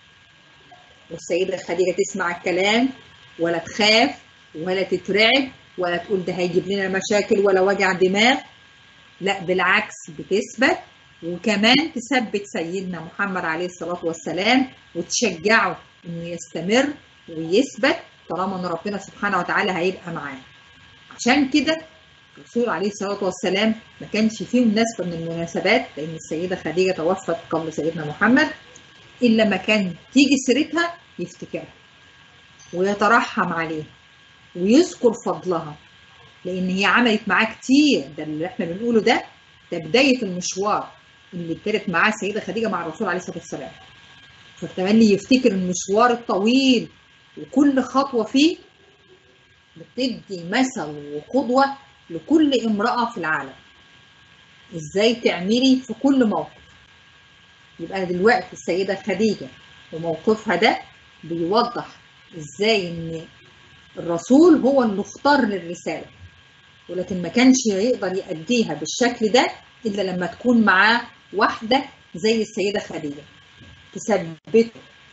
[SPEAKER 1] والسيدة خديجة تسمع الكلام ولا تخاف ولا تترعب ولا تقول ده هيجيب لنا مشاكل ولا وجع دماغ لا بالعكس بتثبت وكمان تثبت سيدنا محمد عليه الصلاة والسلام وتشجعه انه يستمر ويثبت طالما ان ربنا سبحانه وتعالى هيبقى معاه عشان كده الرسول عليه الصلاة والسلام ما كانش فيه مناسبة من المناسبات لأن السيدة خديجة توفت قبل سيدنا محمد إلا ما كان تيجي سيرتها يفتكرها ويترحم عليها ويذكر فضلها لأن هي عملت معاه كتير ده اللي احنا بنقوله ده ده بداية المشوار اللي ابتدت معاه السيدة خديجة مع الرسول عليه الصلاة والسلام فالتملي يفتكر المشوار الطويل وكل خطوة فيه بتدي مثل وقدوة لكل امرأة في العالم ازاي تعملي في كل موقف يبقى دلوقتي السيدة خديجة وموقفها ده بيوضح ازاي ان الرسول هو اللي اختار للرسالة ولكن ما كانش يقدر يأديها بالشكل ده إلا لما تكون معاه واحدة زي السيدة خديجة تثبته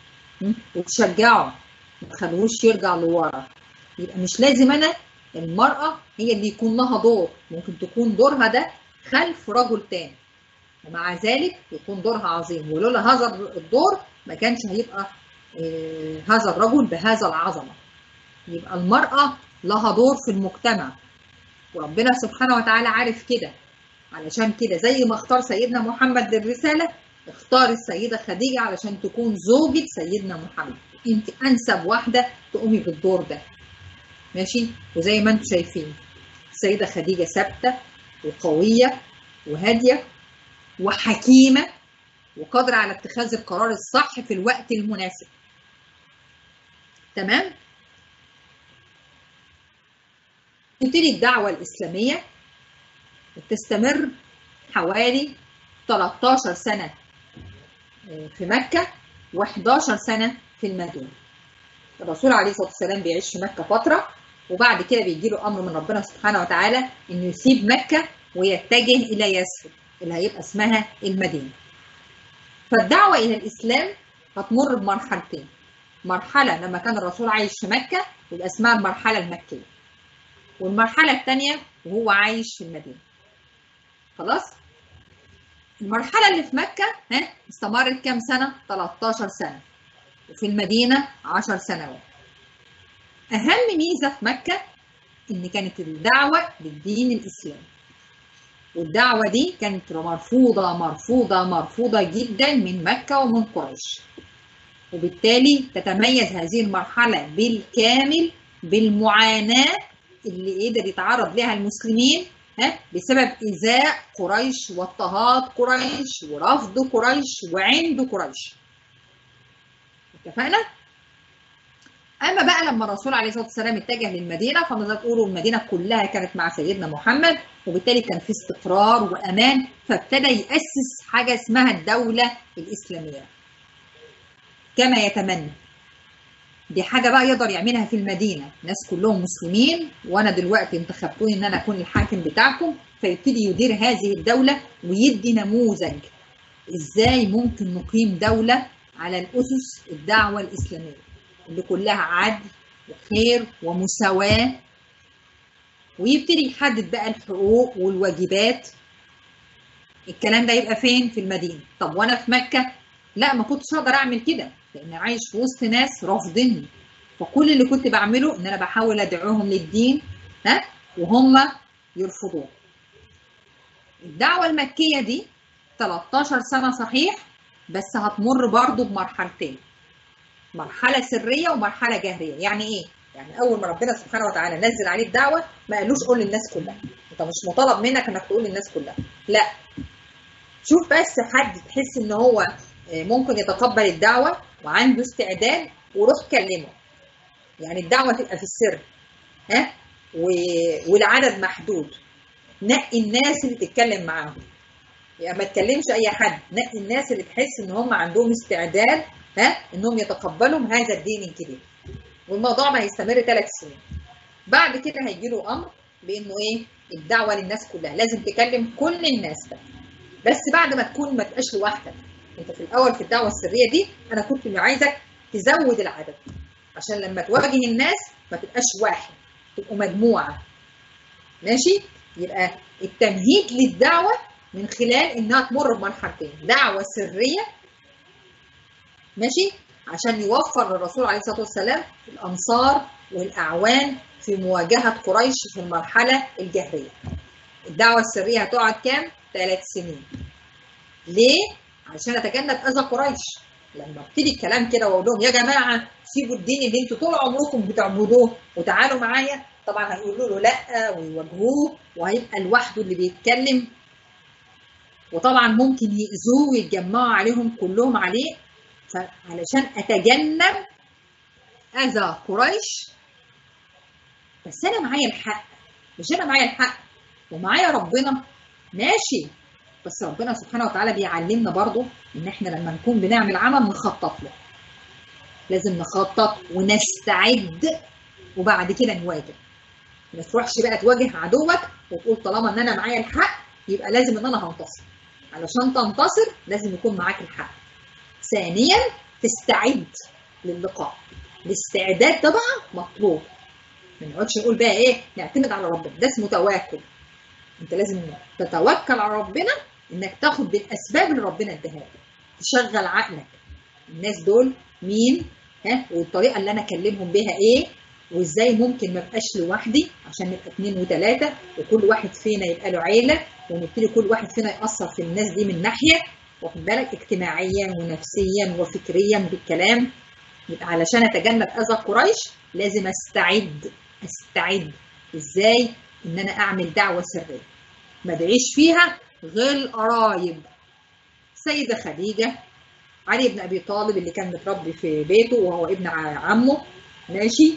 [SPEAKER 1] وتشجعه ما تخلوش يرجع لورا يبقى مش لازم أنا المرأة هي اللي يكون لها دور ممكن تكون دورها ده خلف رجل تاني ومع ذلك يكون دورها عظيم ولولا هذا الدور ما كانش هيبقى هذا الرجل بهذا العظمة يبقى المرأة لها دور في المجتمع وربنا سبحانه وتعالى عارف كده علشان كده زي ما اختار سيدنا محمد للرسالة اختار السيدة خديجة علشان تكون زوجة سيدنا محمد انت انسب واحدة تقومي بالدور ده ماشي وزي ما انتم شايفين السيدة خديجة ثابتة وقوية وهادية وحكيمة وقادرة على اتخاذ القرار الصح في الوقت المناسب تمام تبتدي الدعوة الإسلامية وتستمر حوالي 13 سنة في مكة و11 سنة في المدينة الرسول عليه الصلاة والسلام بيعيش في مكة فترة وبعد كده بيجي له أمر من ربنا سبحانه وتعالى إنه يسيب مكة ويتجه إلى يثرب اللي هيبقى اسمها المدينة فالدعوة إلى الإسلام هتمر بمرحلتين مرحلة لما كان الرسول عايش في مكة يبقى اسمها المرحلة المكية والمرحلة الثانية وهو عايش في المدينة خلاص المرحلة اللي في مكة ها استمرت كام سنة 13 سنة وفي المدينة 10 سنوات أهم ميزة في مكة إن كانت الدعوة للدين الإسلامي والدعوة دي كانت مرفوضة مرفوضة مرفوضة جدا من مكة ومن قريش وبالتالي تتميز هذه المرحلة بالكامل بالمعاناة اللي قدر يتعرض لها المسلمين ها بسبب إيذاء قريش واضطهاد قريش ورفض قريش وعند قريش اتفقنا؟ اما بقى لما الرسول عليه الصلاه والسلام اتجه للمدينه فنقدر تقولوا المدينه كلها كانت مع سيدنا محمد وبالتالي كان في استقرار وامان فابتدى ياسس حاجه اسمها الدوله الاسلاميه كما يتمنى دي حاجه بقى يقدر يعملها في المدينه ناس كلهم مسلمين وانا دلوقتي انتخبتوني ان انا اكون الحاكم بتاعكم فيبتدي يدير هذه الدوله ويدي نموذج ازاي ممكن نقيم دوله على الاسس الدعوه الاسلاميه اللي كلها عدل وخير ومساواة ويبتدي يحدد بقى الحقوق والواجبات الكلام ده يبقى فين في المدينة طب وانا في مكة لا ما كنتش اقدر اعمل كده لان عايش في وسط ناس رافضيني فكل اللي كنت بعمله ان انا بحاول ادعوهم للدين ها وهم يرفضوه الدعوة المكية دي 13 سنة صحيح بس هتمر برضه بمرحلتين مرحلة سرية ومرحلة جهرية يعني ايه؟ يعني اول ما ربنا سبحانه وتعالى نزل عليه الدعوة ما قالوش قول للناس كلها انت مش مطالب منك انك تقول للناس كلها لا شوف بس حد تحس ان هو ممكن يتقبل الدعوة وعنده استعداد وروح كلمه يعني الدعوة تبقى في السر ها والعدد محدود نقي الناس اللي تتكلم معاهم يعني ما تكلمش اي حد نقي الناس اللي تحس ان هم عندهم استعداد ها انهم يتقبلوا هذا الدين الجديد والموضوع ما هيستمر ثلاث سنين بعد كده هيجي له امر بانه ايه الدعوه للناس كلها لازم تكلم كل الناس ده بس بعد ما تكون ما تبقاش لوحدك انت في الاول في الدعوه السريه دي انا كنت عايزك تزود العدد عشان لما تواجه الناس ما تبقاش واحد تبقوا مجموعه ماشي يبقى التمهيد للدعوه من خلال انها تمر بمرحلتين دعوه سريه ماشي عشان يوفر للرسول عليه الصلاه والسلام الانصار والاعوان في مواجهه قريش في المرحله الجهريه الدعوه السريه هتقعد كام ثلاث سنين ليه عشان اتجنب اذى قريش لما ابتدي الكلام كده واقول لهم يا جماعه سيبوا الدين اللي انتوا طول عمركم بتعبدوه وتعالوا معايا طبعا هيقولوا له لا ويواجهوه وهيبقى لوحده اللي بيتكلم وطبعا ممكن يأذوه ويتجمعوا عليهم كلهم عليه فعلشان اتجنب اذى قريش بس انا معايا الحق مش انا معايا الحق ومعايا ربنا ماشي بس ربنا سبحانه وتعالى بيعلمنا برضو ان احنا لما نكون بنعمل عمل نخطط له لازم نخطط ونستعد وبعد كده نواجه ما تروحش بقى تواجه عدوك وتقول طالما ان انا معايا الحق يبقى لازم ان انا هنتصر علشان تنتصر لازم يكون معاك الحق ثانيا تستعد للقاء الاستعداد ده بقى مطلوب ما نقعدش نقول بقى ايه نعتمد على ربنا ده اسمه توكل انت لازم تتوكل على ربنا انك تاخد بالاسباب اللي ربنا اداها لك تشغل عقلك الناس دول مين ها والطريقه اللي انا اكلمهم بيها ايه وازاي ممكن ما ابقاش لوحدي عشان نبقى اثنين وثلاثه وكل واحد فينا يبقى له عيله ونبتدي كل واحد فينا ياثر في الناس دي من ناحيه واخد بالك اجتماعيا ونفسيا وفكريا بالكلام يبقى علشان اتجنب اذى قريش لازم استعد استعد ازاي ان انا اعمل دعوه سريه ما بعيش فيها غير القرايب سيده خديجه علي بن ابي طالب اللي كان متربي في بيته وهو ابن عمه ماشي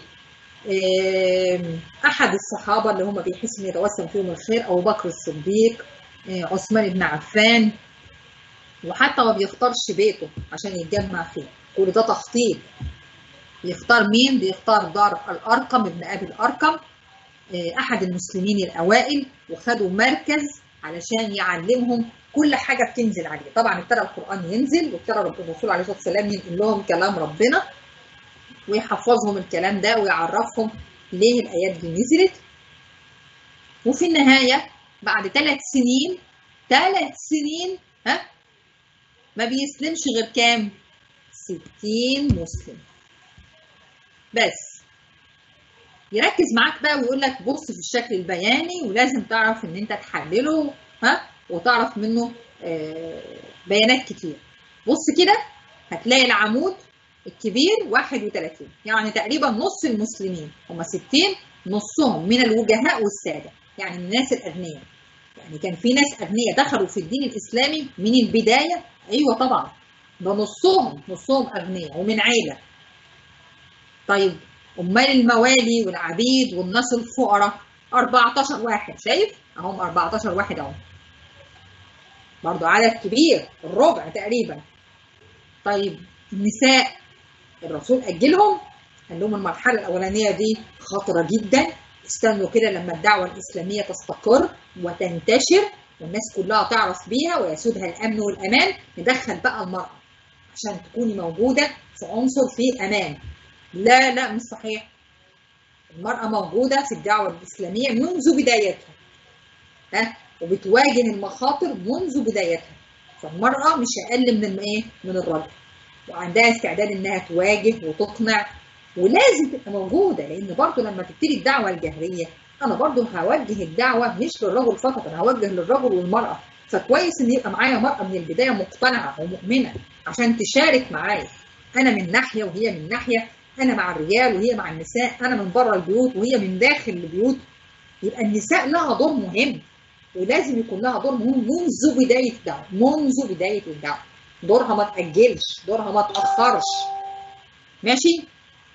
[SPEAKER 1] احد الصحابه اللي هم بيحس ان يتوسم فيهم الخير ابو بكر الصديق عثمان بن عفان وحتى ما بيختارش بيته عشان يتجمع فيه كل ده تخطيط يختار مين بيختار دار الارقم ابن ابي الارقم احد المسلمين الاوائل وخدوا مركز علشان يعلمهم كل حاجه بتنزل عليه طبعا ابتدى القران ينزل وابتدى الرسول عليه الصلاه والسلام ينقل لهم كلام ربنا ويحفظهم الكلام ده ويعرفهم ليه الايات دي نزلت وفي النهايه بعد ثلاث سنين ثلاث سنين ها ما بيسلمش غير كام 60 مسلم بس يركز معاك بقى ويقول لك بص في الشكل البياني ولازم تعرف ان انت تحلله ها وتعرف منه بيانات كتير بص كده هتلاقي العمود الكبير 31 يعني تقريبا نص المسلمين هم 60 نصهم من الوجهاء والساده يعني من الناس الاغنياء يعني كان في ناس اغنياء دخلوا في الدين الاسلامي من البدايه ايوه طبعا ده نصهم نصهم اغنياء ومن عيله طيب امال الموالي والعبيد والناس الفقراء 14 واحد شايف اهم 14 واحد اهو برضه عدد كبير الربع تقريبا طيب النساء الرسول اجلهم قال لهم المرحله الاولانيه دي خطره جدا استنوا كده لما الدعوه الاسلاميه تستقر وتنتشر والناس كلها تعرف بيها ويسودها الامن والامان ندخل بقى المراه عشان تكوني موجوده في عنصر فيه امان لا لا مش صحيح المرأة موجودة في الدعوة الإسلامية منذ بدايتها ها وبتواجه المخاطر منذ بدايتها فالمرأة مش أقل من إيه؟ من الرجل وعندها استعداد إنها تواجه وتقنع ولازم تبقى موجودة لأن برضه لما تبتدي الدعوة الجهرية انا برضو هوجه الدعوه مش للرجل فقط انا هوجه للرجل والمراه فكويس ان يبقى معايا مراه من البدايه مقتنعه ومؤمنه عشان تشارك معايا انا من ناحيه وهي من ناحيه انا مع الرجال وهي مع النساء انا من بره البيوت وهي من داخل البيوت يبقى النساء لها دور مهم ولازم يكون لها دور مهم منذ بدايه الدعوه منذ بدايه الدعوه دورها ما تاجلش دورها ما تاخرش ماشي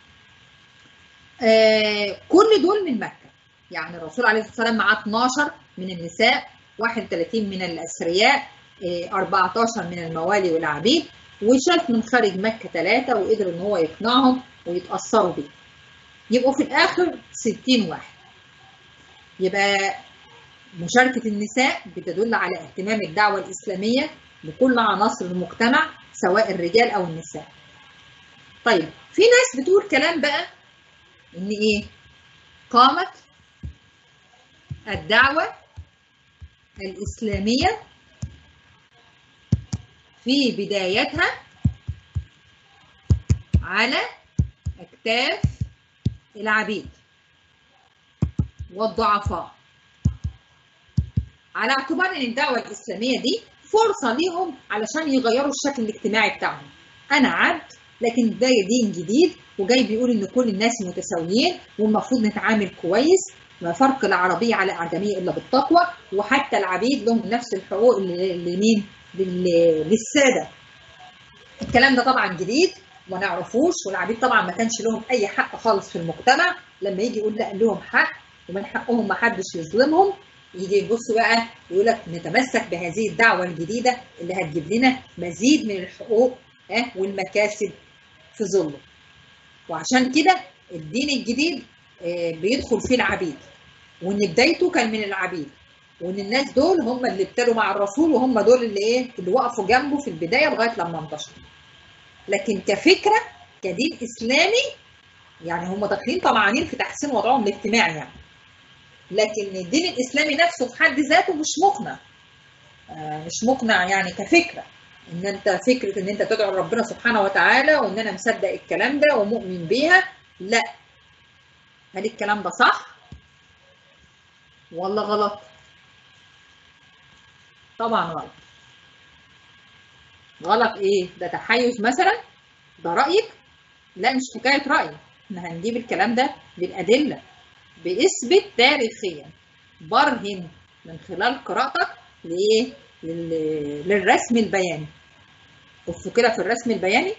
[SPEAKER 1] آه كل دول من مكه يعني الرسول عليه الصلاه والسلام معاه 12 من النساء 31 من الأثرياء 14 من الموالي والعبيد وشاف من خارج مكة ثلاثة وقدر إن هو يقنعهم ويتأثروا بيه. يبقوا في الآخر 60 واحد. يبقى مشاركة النساء بتدل على اهتمام الدعوة الإسلامية بكل عناصر المجتمع سواء الرجال أو النساء. طيب في ناس بتقول كلام بقى إن إيه؟ قامت الدعوة الإسلامية في بدايتها على أكتاف العبيد والضعفاء على اعتبار ان الدعوه الاسلاميه دي فرصه ليهم علشان يغيروا الشكل الاجتماعي بتاعهم انا عبد لكن ده دين جديد وجاي بيقول ان كل الناس متساويين والمفروض نتعامل كويس ما فرق العربيه على الاعجميه الا بالتقوى وحتى العبيد لهم نفس الحقوق لمين للساده الكلام ده طبعا جديد وما نعرفوش والعبيد طبعا ما كانش لهم اي حق خالص في المجتمع لما يجي يقول لا لهم حق ومن حقهم ما حدش يظلمهم يجي يبص بقى يقول لك نتمسك بهذه الدعوه الجديده اللي هتجيب لنا مزيد من الحقوق ها والمكاسب في ظله وعشان كده الدين الجديد بيدخل فيه العبيد وان بدايته كان من العبيد وان الناس دول هم اللي ابتدوا مع الرسول وهم دول اللي ايه اللي وقفوا جنبه في البدايه لغايه لما انتشر لكن كفكره كدين اسلامي يعني هم داخلين طمعانين في تحسين وضعهم الاجتماعي يعني لكن الدين الاسلامي نفسه في حد ذاته مش مقنع آه مش مقنع يعني كفكره ان انت فكره ان انت تدعو ربنا سبحانه وتعالى وان انا مصدق الكلام ده ومؤمن بيها لا هل الكلام ده صح ولا غلط طبعا غلط غلط ايه ده تحيز مثلا ده رايك لا مش حكايه راي احنا هنجيب الكلام ده بالادله باثبت تاريخيا برهن من خلال قراءتك لايه للرسم البياني بصوا كده في الرسم البياني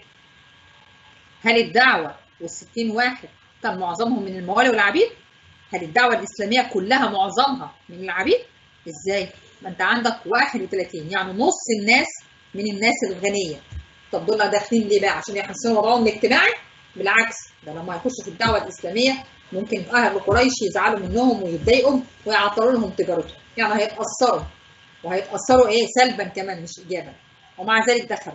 [SPEAKER 1] هل الدعوه والستين واحد كان معظمهم من الموالي والعبيد هل الدعوه الاسلاميه كلها معظمها من العبيد ازاي ما انت عندك 31 يعني نص الناس من الناس الغنيه طب دول داخلين ليه بقى عشان يحسنوا وضعهم الاجتماعي بالعكس ده لما يخشوا في الدعوه الاسلاميه ممكن اهل قريش يزعلوا منهم ويتضايقوا ويعطلوا لهم تجارتهم يعني هيتاثروا وهيتاثروا ايه سلبا كمان مش ايجابا ومع ذلك دخلوا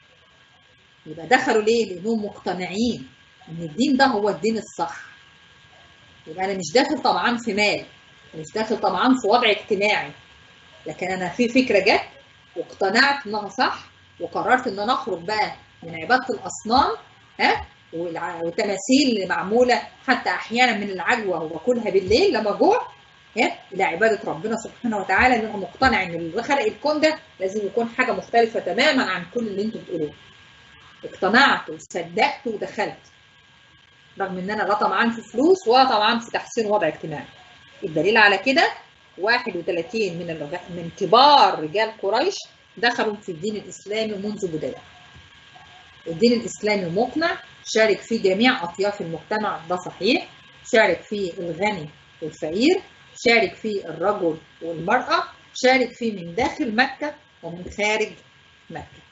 [SPEAKER 1] يبقى دخلوا ليه لانهم مقتنعين ان الدين ده هو الدين الصح يبقى انا مش داخل طبعا في مال مش داخل طبعا في وضع اجتماعي لكن انا في فكره جت واقتنعت انها صح وقررت ان انا اخرج بقى من عباده الاصنام ها والتماثيل اللي معموله حتى احيانا من العجوه وباكلها بالليل لما جوع ها الى عباده ربنا سبحانه وتعالى ان انا مقتنع ان اللي خلق الكون ده لازم يكون حاجه مختلفه تماما عن كل اللي انتم بتقولوه اقتنعت وصدقت ودخلت رغم ان انا لا طمعان في فلوس ولا طمعان في تحسين وضع اجتماعي الدليل على كده 31 من الرغ... من كبار رجال قريش دخلوا في الدين الاسلامي منذ بدايه الدين الاسلامي مقنع شارك فيه جميع اطياف المجتمع ده صحيح شارك فيه الغني والفقير شارك فيه الرجل والمراه شارك فيه من داخل مكه ومن خارج مكه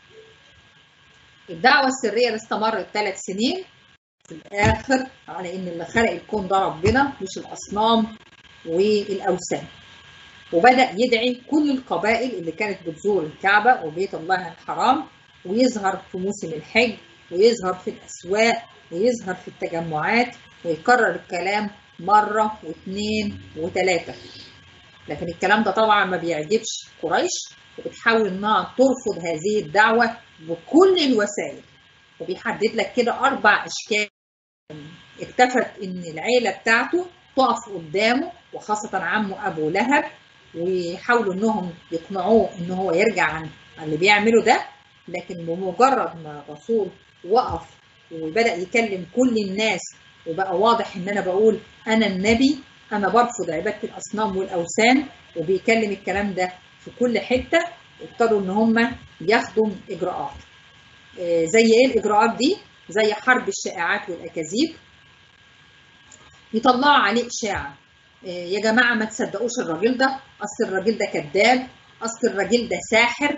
[SPEAKER 1] الدعوه السريه اللي استمرت ثلاث سنين في الاخر على ان اللي خلق الكون ده ربنا مش الاصنام والاوثان وبدا يدعي كل القبائل اللي كانت بتزور الكعبه وبيت الله الحرام ويظهر في موسم الحج ويظهر في الاسواق ويظهر في التجمعات ويكرر الكلام مره واثنين وثلاثه لكن الكلام ده طبعا ما بيعجبش قريش وبتحاول انها ترفض هذه الدعوه بكل الوسائل وبيحدد لك كده اربع اشكال اكتفت ان العيله بتاعته تقف قدامه وخاصة عمه أبو لهب ويحاولوا إنهم يقنعوه إن هو يرجع عن اللي بيعمله ده لكن بمجرد ما الرسول وقف وبدأ يكلم كل الناس وبقى واضح إن أنا بقول أنا النبي أنا برفض عبادة الأصنام والأوثان وبيكلم الكلام ده في كل حتة ابتدوا إن هم ياخدوا إجراءات زي إيه الإجراءات دي؟ زي حرب الشائعات والأكاذيب يطلعوا عليه إشاعة يا جماعة ما تصدقوش الراجل ده أصل الراجل ده كذاب أصل الراجل ده ساحر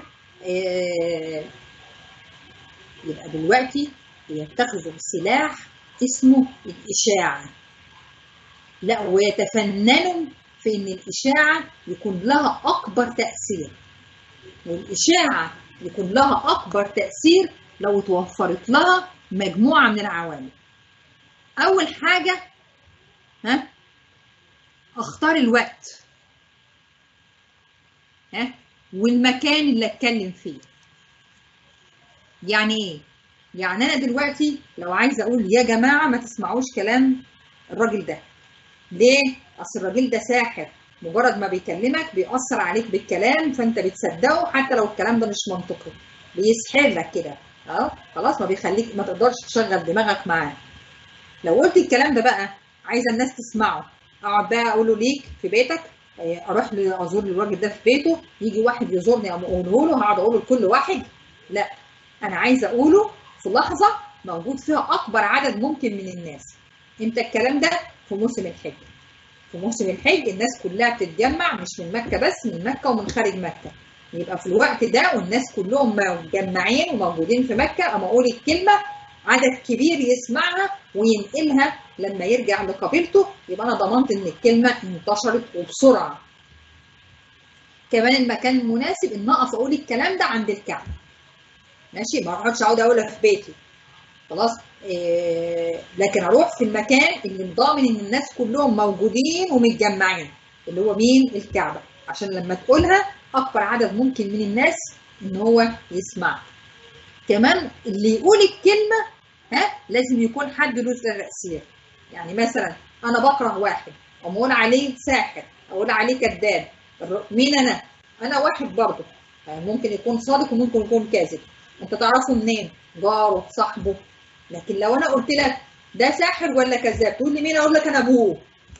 [SPEAKER 1] يبقى دلوقتي يتخذوا سلاح اسمه الإشاعة لا ويتفننوا في إن الإشاعة يكون لها أكبر تأثير والإشاعة يكون لها أكبر تأثير لو توفرت لها مجموعة من العوامل أول حاجة ها اختار الوقت ها والمكان اللي اتكلم فيه يعني ايه يعني انا دلوقتي لو عايزه اقول يا جماعه ما تسمعوش كلام الراجل ده ليه اصل الراجل ده ساحر مجرد ما بيكلمك بيأثر عليك بالكلام فانت بتصدقه حتى لو الكلام ده مش منطقي بيسحر لك كده اه خلاص ما بيخليك ما تقدرش تشغل دماغك معاه لو قلت الكلام ده بقى عايزه الناس تسمعه اقعد بقى اقوله ليك في بيتك اروح ازور الراجل ده في بيته يجي واحد يزورني اقوله له هقعد اقوله لكل واحد لا انا عايزه اقوله في لحظه موجود فيها اكبر عدد ممكن من الناس امتى الكلام ده في موسم الحج في موسم الحج الناس كلها بتتجمع مش من مكه بس من مكه ومن خارج مكه يبقى في الوقت ده والناس كلهم متجمعين وموجودين في مكه اما اقول الكلمه عدد كبير يسمعها وينقلها لما يرجع لقبيلته يبقى انا ضمنت ان الكلمه انتشرت وبسرعه كمان المكان المناسب ان اقف اقول الكلام ده عند الكعبه ماشي ما اقعدش اقعد اقولها في بيتي خلاص إيه لكن اروح في المكان اللي مضامن ان الناس كلهم موجودين ومتجمعين اللي هو مين الكعبه عشان لما تقولها اكبر عدد ممكن من الناس ان هو يسمع كمان اللي يقول الكلمه ها لازم يكون حد له تاثير يعني مثلا انا بكره واحد اقول عليه ساحر اقول عليه كذاب مين انا انا واحد برضه يعني ممكن يكون صادق وممكن يكون كاذب انت تعرفه منين جاره صاحبه لكن لو انا قلت لك ده ساحر ولا كذاب تقول لي مين اقول لك انا ابوه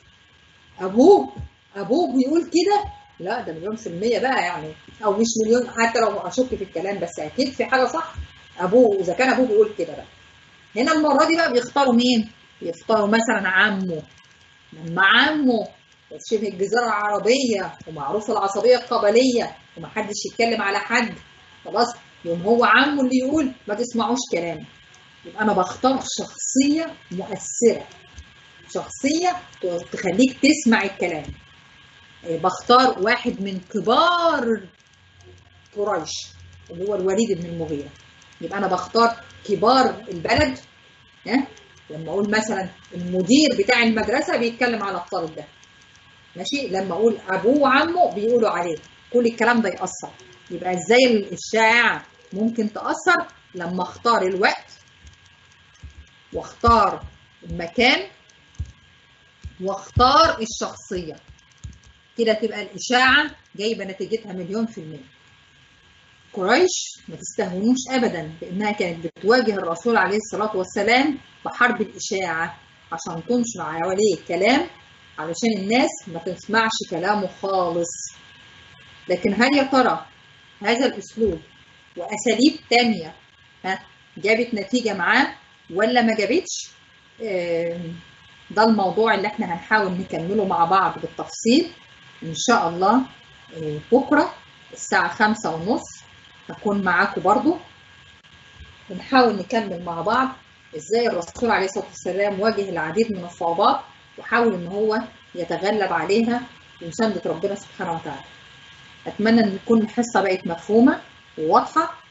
[SPEAKER 1] ابوه ابوه بيقول كده لا ده مليون في المية بقى يعني او مش مليون حتى لو اشك في الكلام بس اكيد في حاجه صح ابوه اذا كان ابوه بيقول كده بقى هنا المره دي بقى بيختاروا مين يختاروا مثلا عمه لما عمه شبه الجزيره العربيه ومعروف العصبيه القبليه ومحدش يتكلم على حد خلاص يوم هو عمه اللي يقول ما تسمعوش كلامه يبقى انا بختار شخصيه مؤثره شخصيه تخليك تسمع الكلام بختار واحد من كبار قريش اللي هو الوليد بن المغيره يبقى انا بختار كبار البلد ها لما اقول مثلا المدير بتاع المدرسه بيتكلم على الطالب ده ماشي لما اقول ابوه وعمه بيقولوا عليه كل الكلام ده ياثر يبقى ازاي الشائعه ممكن تاثر لما اختار الوقت واختار المكان واختار الشخصيه كده تبقى الاشاعه جايبه نتيجتها مليون في الميه قريش ما تستهونوش ابدا بانها كانت بتواجه الرسول عليه الصلاه والسلام بحرب الاشاعه عشان تنشر حواليه كلام علشان الناس ما تسمعش كلامه خالص لكن هل يا ترى هذا الاسلوب واساليب تانية ها جابت نتيجه معاه ولا ما جابتش ده الموضوع اللي احنا هنحاول نكمله مع بعض بالتفصيل ان شاء الله بكره الساعه خمسة ونص هكون معاكم برضو ونحاول نكمل مع بعض ازاي الرسول عليه الصلاه والسلام واجه العديد من الصعوبات وحاول ان هو يتغلب عليها بمسانده ربنا سبحانه وتعالى اتمنى ان تكون الحصه بقت مفهومه وواضحه